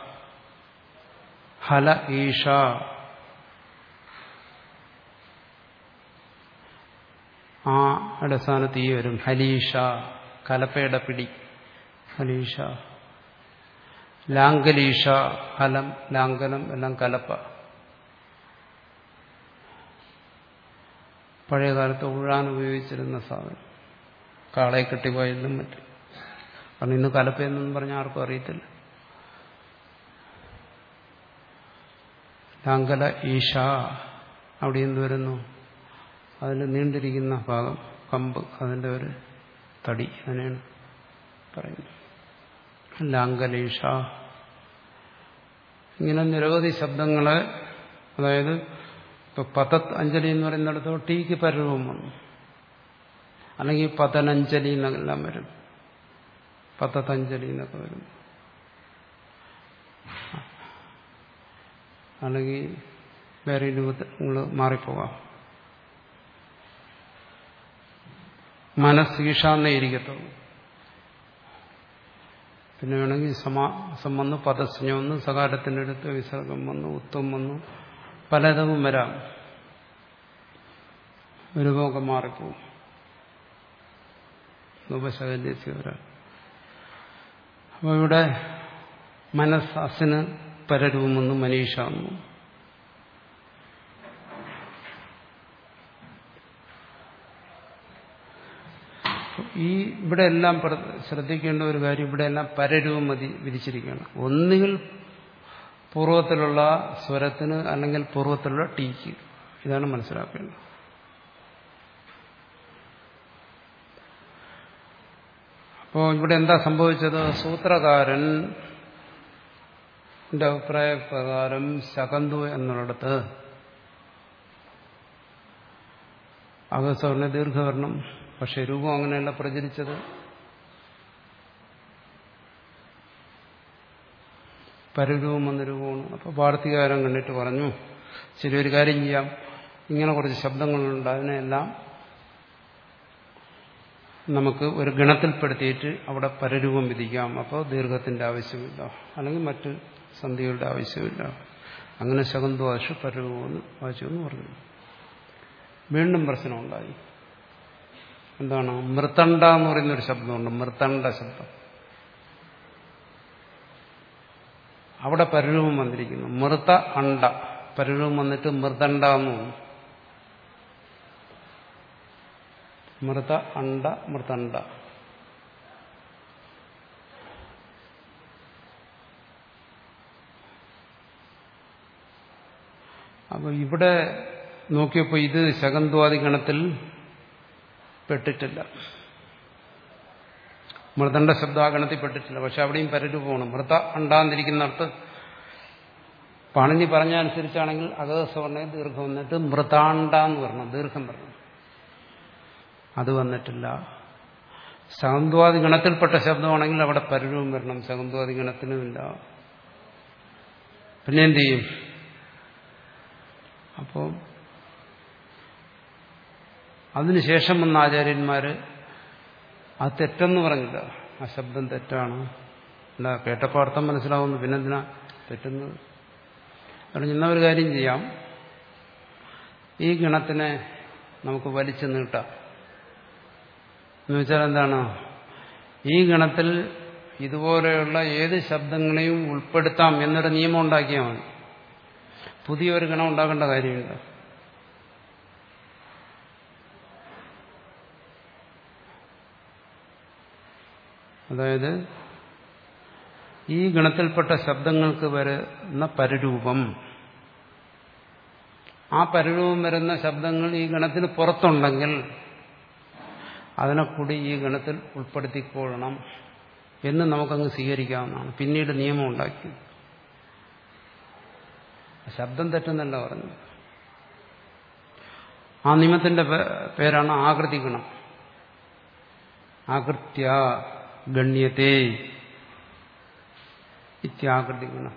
ഹല ഈഷ ആ അടിസ്ഥാനത്ത് ഈ വരും ഹലീഷ കലപ്പയുടെ പിടി ഹലീഷ ലാംഗലീഷ ഹലം ലാംഗലം എല്ലാം കലപ്പ പഴയകാലത്ത് ഉഴാൻ ഉപയോഗിച്ചിരുന്ന സാധനം കാളയെ കെട്ടിപ്പോയതിലും മറ്റും കാരണം ഇന്ന് കലപ്പയെന്നൊന്നും പറഞ്ഞാൽ ആർക്കും അറിയത്തില്ല ലാങ്കല ഈശ അവിടെ എന്ത് വരുന്നു അതിൽ നീണ്ടിരിക്കുന്ന ഭാഗം കമ്പ് അതിൻ്റെ ഒരു തടി അതിനെയാണ് പറയുന്നത് ലാങ്കലീഷ ഇങ്ങനെ നിരവധി ശബ്ദങ്ങളെ അതായത് ഇപ്പൊ പതത് അഞ്ജലി എന്ന് പറയുന്നിടത്തോ ടീക്ക് പരരൂപം വന്നു അല്ലെങ്കിൽ പതനഞ്ജലി എന്നെല്ലാം വരും പതതഞ്ജലി എന്നൊക്കെ വരും അല്ലെങ്കിൽ വേറെ രൂപങ്ങൾ മാറിപ്പോകാം മനസ്സീഷാന്നേ ഇരിക്കത്തുള്ളൂ പിന്നെ വേണമെങ്കിൽ സമാസം വന്നു പദസ്ഞം വന്നു സകാരത്തിൻ്റെ അടുത്ത് വിസർഗം വന്നു ഉത്തം വന്നു പലതും വരാം രൂപമൊക്കെ മാറിപ്പോവും ഉപശകല്യസ്യ വരാം അപ്പോൾ ഇവിടെ മനസ്സ് അസിന് പരരൂപം വന്നു മനീഷ വന്നു ഈ ഇവിടെ എല്ലാം ശ്രദ്ധിക്കേണ്ട ഒരു കാര്യം ഇവിടെ എല്ലാം പരരൂപം മതി വിധിച്ചിരിക്കുകയാണ് ഒന്നുകിൽ പൂർവ്വത്തിലുള്ള സ്വരത്തിന് അല്ലെങ്കിൽ പൂർവ്വത്തിലുള്ള ടീക്ക് ഇതാണ് മനസ്സിലാക്കേണ്ടത് അപ്പോൾ ഇവിടെ എന്താ സംഭവിച്ചത് സൂത്രകാരൻ അഭിപ്രായ പ്രകാരം ശകന്തു എന്നുള്ളിടത്ത് അകസ്വർണ്ണ ദീർഘവർണം പക്ഷെ രൂപം അങ്ങനെയല്ല പ്രചരിച്ചത് പരരൂപം എന്ന രൂപമാണ് അപ്പോൾ വാർത്തികാരം കണ്ടിട്ട് പറഞ്ഞു ശരി ഒരു കാര്യം ചെയ്യാം ഇങ്ങനെ കുറച്ച് ശബ്ദങ്ങളുണ്ട് അതിനെല്ലാം നമുക്ക് ഒരു ഗണത്തിൽപ്പെടുത്തിയിട്ട് അവിടെ പരരൂപം വിധിക്കാം അപ്പോൾ ദീർഘത്തിന്റെ ആവശ്യമില്ല അല്ലെങ്കിൽ മറ്റ് സന്ധികളുടെ ആവശ്യമില്ല അങ്ങനെ ശകുന്തോഷ പരരൂപമെന്ന് വായിച്ചെന്ന് പറഞ്ഞു വീണ്ടും പ്രശ്നമുണ്ടായി എന്താണ് മൃത്തണ്ട എന്ന് പറയുന്നൊരു ശബ്ദമുണ്ട് മൃത്തണ്ട ശബ്ദം അവിടെ പരരൂപം വന്നിരിക്കുന്നു മൃത അണ്ട പരരൂപം വന്നിട്ട് മൃതണ്ട എന്ന് തോന്നുന്നു മൃത അണ്ട മൃതണ്ട അപ്പൊ ഇവിടെ നോക്കിയപ്പോൾ ഇത് ശകന്ത്വാദി ഗണത്തിൽ പെട്ടിട്ടില്ല മൃദണ്ഡ ശബ്ദാഗണത്തിൽ പെട്ടിട്ടില്ല പക്ഷെ അവിടെയും പരരൂപമാണ് മൃത അണ്ടാന്നിരിക്കുന്നിടത്ത് പാണിനി പറഞ്ഞ അനുസരിച്ചാണെങ്കിൽ അകസവർണ്ണ ദീർഘം വന്നിട്ട് മൃതാണ്ട എന്ന് പറഞ്ഞു ദീർഘം പറഞ്ഞു അത് വന്നിട്ടില്ല സഹന്ത്വാദി ഗണത്തിൽപ്പെട്ട ശബ്ദമാണെങ്കിൽ അവിടെ പരരൂപം വരണം സഹന്ത്വാദി ഗണത്തിനുമില്ല പിന്നെ എന്ത് ചെയ്യും അപ്പോൾ അതിനുശേഷം വന്ന ആചാര്യന്മാർ അത് തെറ്റെന്ന് പറഞ്ഞില്ല ആ ശബ്ദം തെറ്റാണ് അല്ല കേട്ടപ്പോൾ അർത്ഥം മനസ്സിലാവുന്നു പിന്നെന്തിനാ തെറ്റുന്നത് പറഞ്ഞ ഒരു കാര്യം ചെയ്യാം ഈ ഗണത്തിനെ നമുക്ക് വലിച്ചു നീട്ടാം എന്ന് വെച്ചാൽ എന്താണ് ഈ ഗണത്തിൽ ഇതുപോലെയുള്ള ഏത് ശബ്ദങ്ങളെയും ഉൾപ്പെടുത്താം എന്നൊരു നിയമം ഉണ്ടാക്കിയാൽ മതി പുതിയൊരു ഗണം ഉണ്ടാക്കേണ്ട കാര്യമില്ല അതായത് ഈ ഗണത്തിൽപ്പെട്ട ശബ്ദങ്ങൾക്ക് വരുന്ന പരരൂപം ആ പരരൂപം വരുന്ന ശബ്ദങ്ങൾ ഈ ഗണത്തിന് പുറത്തുണ്ടെങ്കിൽ അതിനെ കൂടി ഈ ഗണത്തിൽ ഉൾപ്പെടുത്തിക്കൊള്ളണം എന്ന് നമുക്കങ്ങ് സ്വീകരിക്കാവുന്നതാണ് പിന്നീട് നിയമം ഉണ്ടാക്കി ശബ്ദം തെറ്റെന്നല്ല പറഞ്ഞത് ആ നിയമത്തിന്റെ പേരാണ് ആകൃതി ഗുണം ആകൃത്യ ഗണ്യത്തെ ഇത്യാകൃതി ഗുണം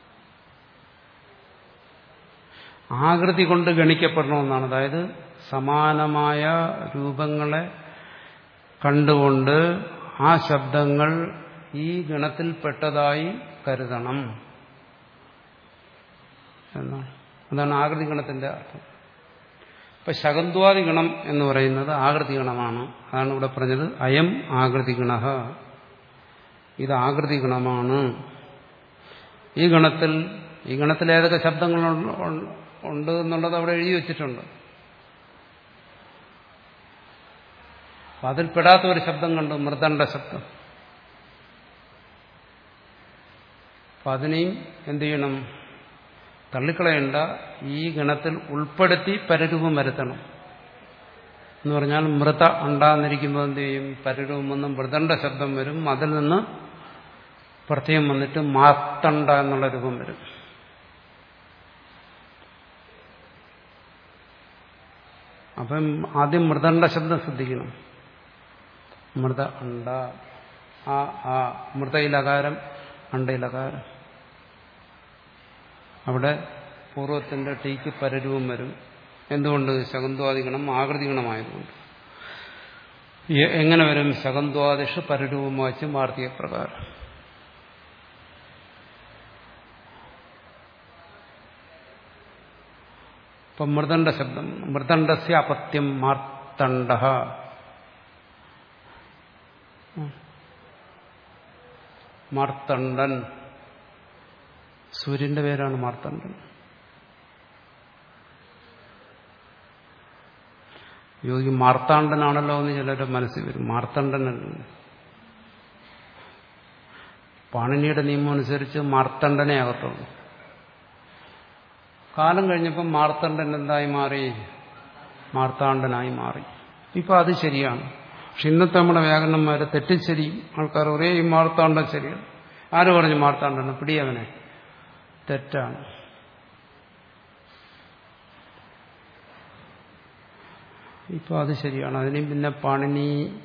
ആകൃതി കൊണ്ട് ഗണിക്കപ്പെടണമെന്നാണ് അതായത് സമാനമായ രൂപങ്ങളെ കണ്ടുകൊണ്ട് ആ ശബ്ദങ്ങൾ ഈ ഗണത്തിൽപ്പെട്ടതായി കരുതണം എന്നാണ് അതാണ് ആകൃതി ഗണത്തിന്റെ അർത്ഥം ഇപ്പൊ ശകന്ത്വാദി ഗണം എന്ന് പറയുന്നത് ആകൃതി ഗണമാണ് അതാണ് ഇവിടെ പറഞ്ഞത് അയം ആകൃതി ഗണ ഇത് ആകൃതി ഗണമാണ് ഈ ഗണത്തിൽ ഈ ഗണത്തിൽ ഏതൊക്കെ ശബ്ദങ്ങൾ ഉണ്ട് എന്നുള്ളത് അവിടെ എഴുതി വെച്ചിട്ടുണ്ട് അപ്പൊ അതിൽ പെടാത്ത ഒരു ശബ്ദം കണ്ടു മൃദണ്ഡ ശബ്ദം അപ്പൊ അതിനെയും എന്ത് ചെയ്യണം തള്ളിക്കളയണ്ട ഈ ഗണത്തിൽ ഉൾപ്പെടുത്തി പരരൂപം വരുത്തണം എന്ന് പറഞ്ഞാൽ മൃത ഉണ്ടാന്നിരിക്കുമ്പോൾ എന്ത് ചെയ്യും പരരൂപം വന്ന് മൃദണ്ഡ ശബ്ദം വരും അതിൽ നിന്ന് പ്രത്യേകം വന്നിട്ട് മാത്തണ്ട എന്നുള്ള രൂപം വരും അപ്പം ആദ്യം മൃദണ്ഡ ശബ്ദം ശ്രദ്ധിക്കണം മൃത അണ്ട ആ ആ മൃതയിലകാരം അണ്ടയിലകാരം അവിടെ പൂർവ്വത്തിന്റെ ടീക്ക് പരരൂപം വരും എന്തുകൊണ്ട് ശകന്ത്വാദിഗണം ആകൃതിഗണമായതുകൊണ്ട് എങ്ങനെ വരും ശകന്ത്വാദിഷ് പരരൂപം വായിച്ച് വാർത്തിക പ്രകാരം ഇപ്പം മൃദണ്ഡ ശബ്ദം മൃദണ്ഡസ്യ അപത്യം മാർത്തണ്ഡ മാർത്തണ്ഡൻ സൂര്യന്റെ പേരാണ് മാർത്തണ്ഡൻ യോഗി മാർത്താണ്ഡനാണല്ലോ എന്ന് ചിലരുടെ മനസ്സിൽ വരും മാർത്തണ്ഡനല്ല പാണിനിയുടെ നിയമം അനുസരിച്ച് മാർത്തണ്ഡനെ അകത്തുള്ളൂ കാലം കഴിഞ്ഞപ്പം മാർത്തണ്ഡൻ എന്തായി മാറി മാർത്താണ്ഡനായി മാറി ഇപ്പൊ അത് ശരിയാണ് പക്ഷെ ഇന്നത്തെ നമ്മുടെ വ്യാകരണന്മാരെ തെറ്റും ശരി ആൾക്കാർ ഒരേ ഈ മാർത്താണ്ഡൻ ശരിയാണ് ആര് പറഞ്ഞു മാർത്താണ്ഡൻ പിടിയവനെ തെറ്റാണ് ഇപ്പൊ അത് ശരിയാണ് അതിനും പിന്നെ പാണിനി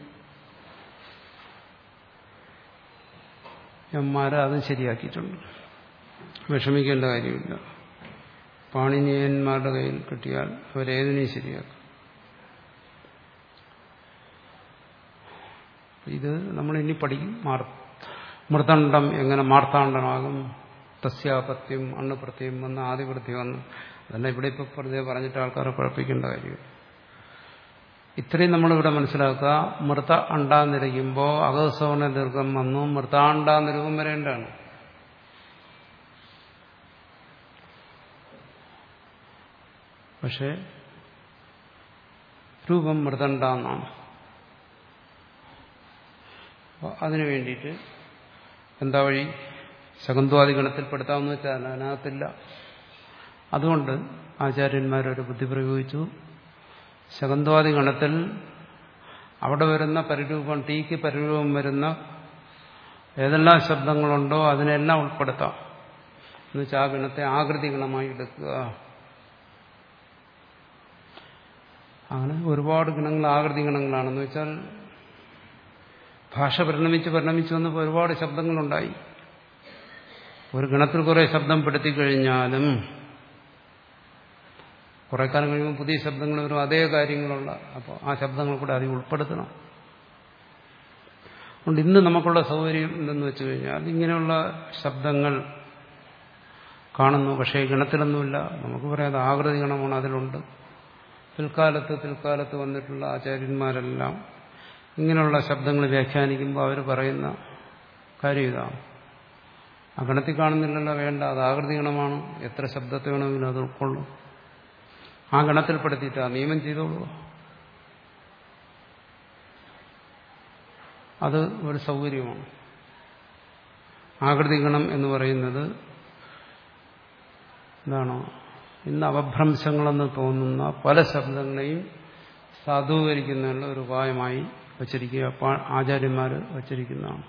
എമ്മാരെ അതും ശരിയാക്കിയിട്ടുണ്ട് വിഷമിക്കേണ്ട കാര്യമില്ല പാണിനിയന്മാരുടെ കയ്യിൽ കിട്ടിയാൽ അവരേതിനെയും ശരിയാക്കും ഇത് നമ്മൾ ഇനി പഠിക്കും മാർ മൃദണ്ഡം എങ്ങനെ മാർത്താണ്ഡനാകും തസ്യാപത്യം അണ്ണ് പ്രത്യം വന്ന് ആദിവൃത്തി വന്ന് അതല്ല ഇവിടെ ഇപ്പൊ വെറുതെ പറഞ്ഞിട്ട് ആൾക്കാരെ കുഴപ്പിക്കേണ്ട കാര്യം ഇത്രയും നമ്മളിവിടെ മനസ്സിലാക്കുക മൃത അണ്ടാന്നിരിക്കുമ്പോൾ അകസോന ദീർഘം വന്നു മൃതാണ്ടാന്ന് രൂപം വരേണ്ടതാണ് പക്ഷെ രൂപം മൃദണ്ഡ എന്നാണ് അതിനു വേണ്ടിയിട്ട് എന്താ വഴി ശകുന്ത്വാദി ഗണത്തിൽപ്പെടുത്താമെന്ന് വെച്ചാൽ അതിനകത്തില്ല അതുകൊണ്ട് ആചാര്യന്മാരൊരു ബുദ്ധി പ്രയോഗിച്ചു ശകുന്ത്വാദി ഗണത്തിൽ അവിടെ വരുന്ന പരിരൂപം ടീക്ക് പരിരൂപം വരുന്ന ഏതെല്ലാം ശബ്ദങ്ങളുണ്ടോ അതിനെല്ലാം ഉൾപ്പെടുത്താം എന്നുവെച്ചാൽ ആ ഗണത്തെ ആകൃതി ഗണമായി എടുക്കുക അങ്ങനെ ഒരുപാട് ഗണങ്ങൾ ആകൃതി ഗണങ്ങളാണെന്ന് വെച്ചാൽ ഭാഷ പരിണമിച്ച് പരിണമിച്ച് വന്നപ്പോൾ ഒരുപാട് ശബ്ദങ്ങളുണ്ടായി ഒരു ഗണത്തിൽ കുറെ ശബ്ദം പെടുത്തി കഴിഞ്ഞാലും കുറെ കാലം കഴിയുമ്പോൾ പുതിയ ശബ്ദങ്ങൾ വരും അതേ കാര്യങ്ങളുള്ള അപ്പോൾ ആ ശബ്ദങ്ങൾ കൂടെ അതിൽ ഉൾപ്പെടുത്തണം അതുകൊണ്ട് ഇന്ന് നമുക്കുള്ള സൗകര്യം എന്തെന്ന് വെച്ച് കഴിഞ്ഞാൽ ഇങ്ങനെയുള്ള ശബ്ദങ്ങൾ കാണുന്നു പക്ഷേ ഗണത്തിലൊന്നുമില്ല നമുക്ക് പറയാതെ ആകൃതി ഗണമാണ് അതിലുണ്ട് പിൽക്കാലത്ത് പിൽക്കാലത്ത് വന്നിട്ടുള്ള ആചാര്യന്മാരെല്ലാം ഇങ്ങനെയുള്ള ശബ്ദങ്ങൾ വ്യാഖ്യാനിക്കുമ്പോൾ അവർ പറയുന്ന കാര്യം ഇതാണ് ആ ഗണത്തിൽ കാണുന്നില്ലല്ലോ വേണ്ട അത് ആകൃതി ഗണമാണ് എത്ര ശബ്ദത്തെ വേണമെങ്കിലും അത് ഉൾക്കൊള്ളും ആ ഗണത്തിൽപ്പെടുത്തിയിട്ട് ആ നിയമം ചെയ്തോളൂ അത് ഒരു സൗകര്യമാണ് ആകൃതി ഗണം എന്ന് പറയുന്നത് എന്താണ് ഇന്ന് അപഭ്രംശങ്ങളെന്ന് തോന്നുന്ന പല ശബ്ദങ്ങളെയും സാധൂകരിക്കുന്നതിനുള്ള ഒരു ഉപായമായി വച്ചിരിക്കുക ആചാര്യന്മാർ വച്ചിരിക്കുന്നതാണ്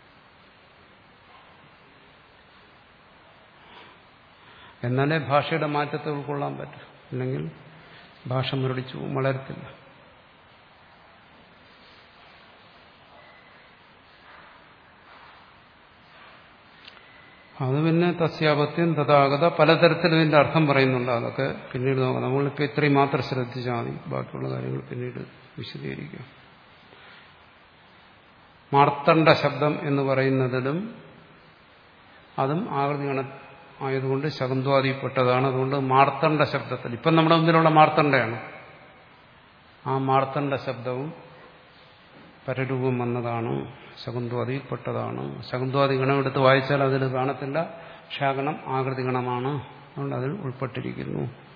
എന്നാലേ ഭാഷയുടെ മാറ്റത്തെ ഉൾക്കൊള്ളാൻ പറ്റും അല്ലെങ്കിൽ ഭാഷ മുരടിച്ചു വളരത്തില്ല അത് പിന്നെ തസ്യാപത്യം തഥാഗത പലതരത്തിൽ ഇതിന്റെ അർത്ഥം പറയുന്നുണ്ട് അതൊക്കെ പിന്നീട് നോക്കാം നമ്മളിപ്പോൾ ഇത്രയും മാത്രം ശ്രദ്ധിച്ചാൽ മതി ബാക്കിയുള്ള കാര്യങ്ങൾ പിന്നീട് വിശദീകരിക്കാം മാർത്തണ്ഡ ശബ്ദം എന്ന് പറയുന്നതിലും അതും ആകൃതി ഗണ ആയതുകൊണ്ട് ശകുന്ത്വാദിപ്പെട്ടതാണ് അതുകൊണ്ട് മാർത്തണ്ഡ ശബ്ദത്തിൽ ഇപ്പം നമ്മുടെ മുമ്പിലുള്ള മാർത്തണ്ഡയാണ് ആ മാർത്തണ്ഡ ശബ്ദവും പരരൂപം വന്നതാണ് ശകുന്ത്വാദിയിൽപ്പെട്ടതാണ് ശകുന്ത്വാദി ഗണം എടുത്ത് വായിച്ചാൽ അതിൽ കാണത്തില്ല ക്ഷാഗണം ആകൃതി ഗണമാണ് അതുകൊണ്ട് അതിൽ ഉൾപ്പെട്ടിരിക്കുന്നു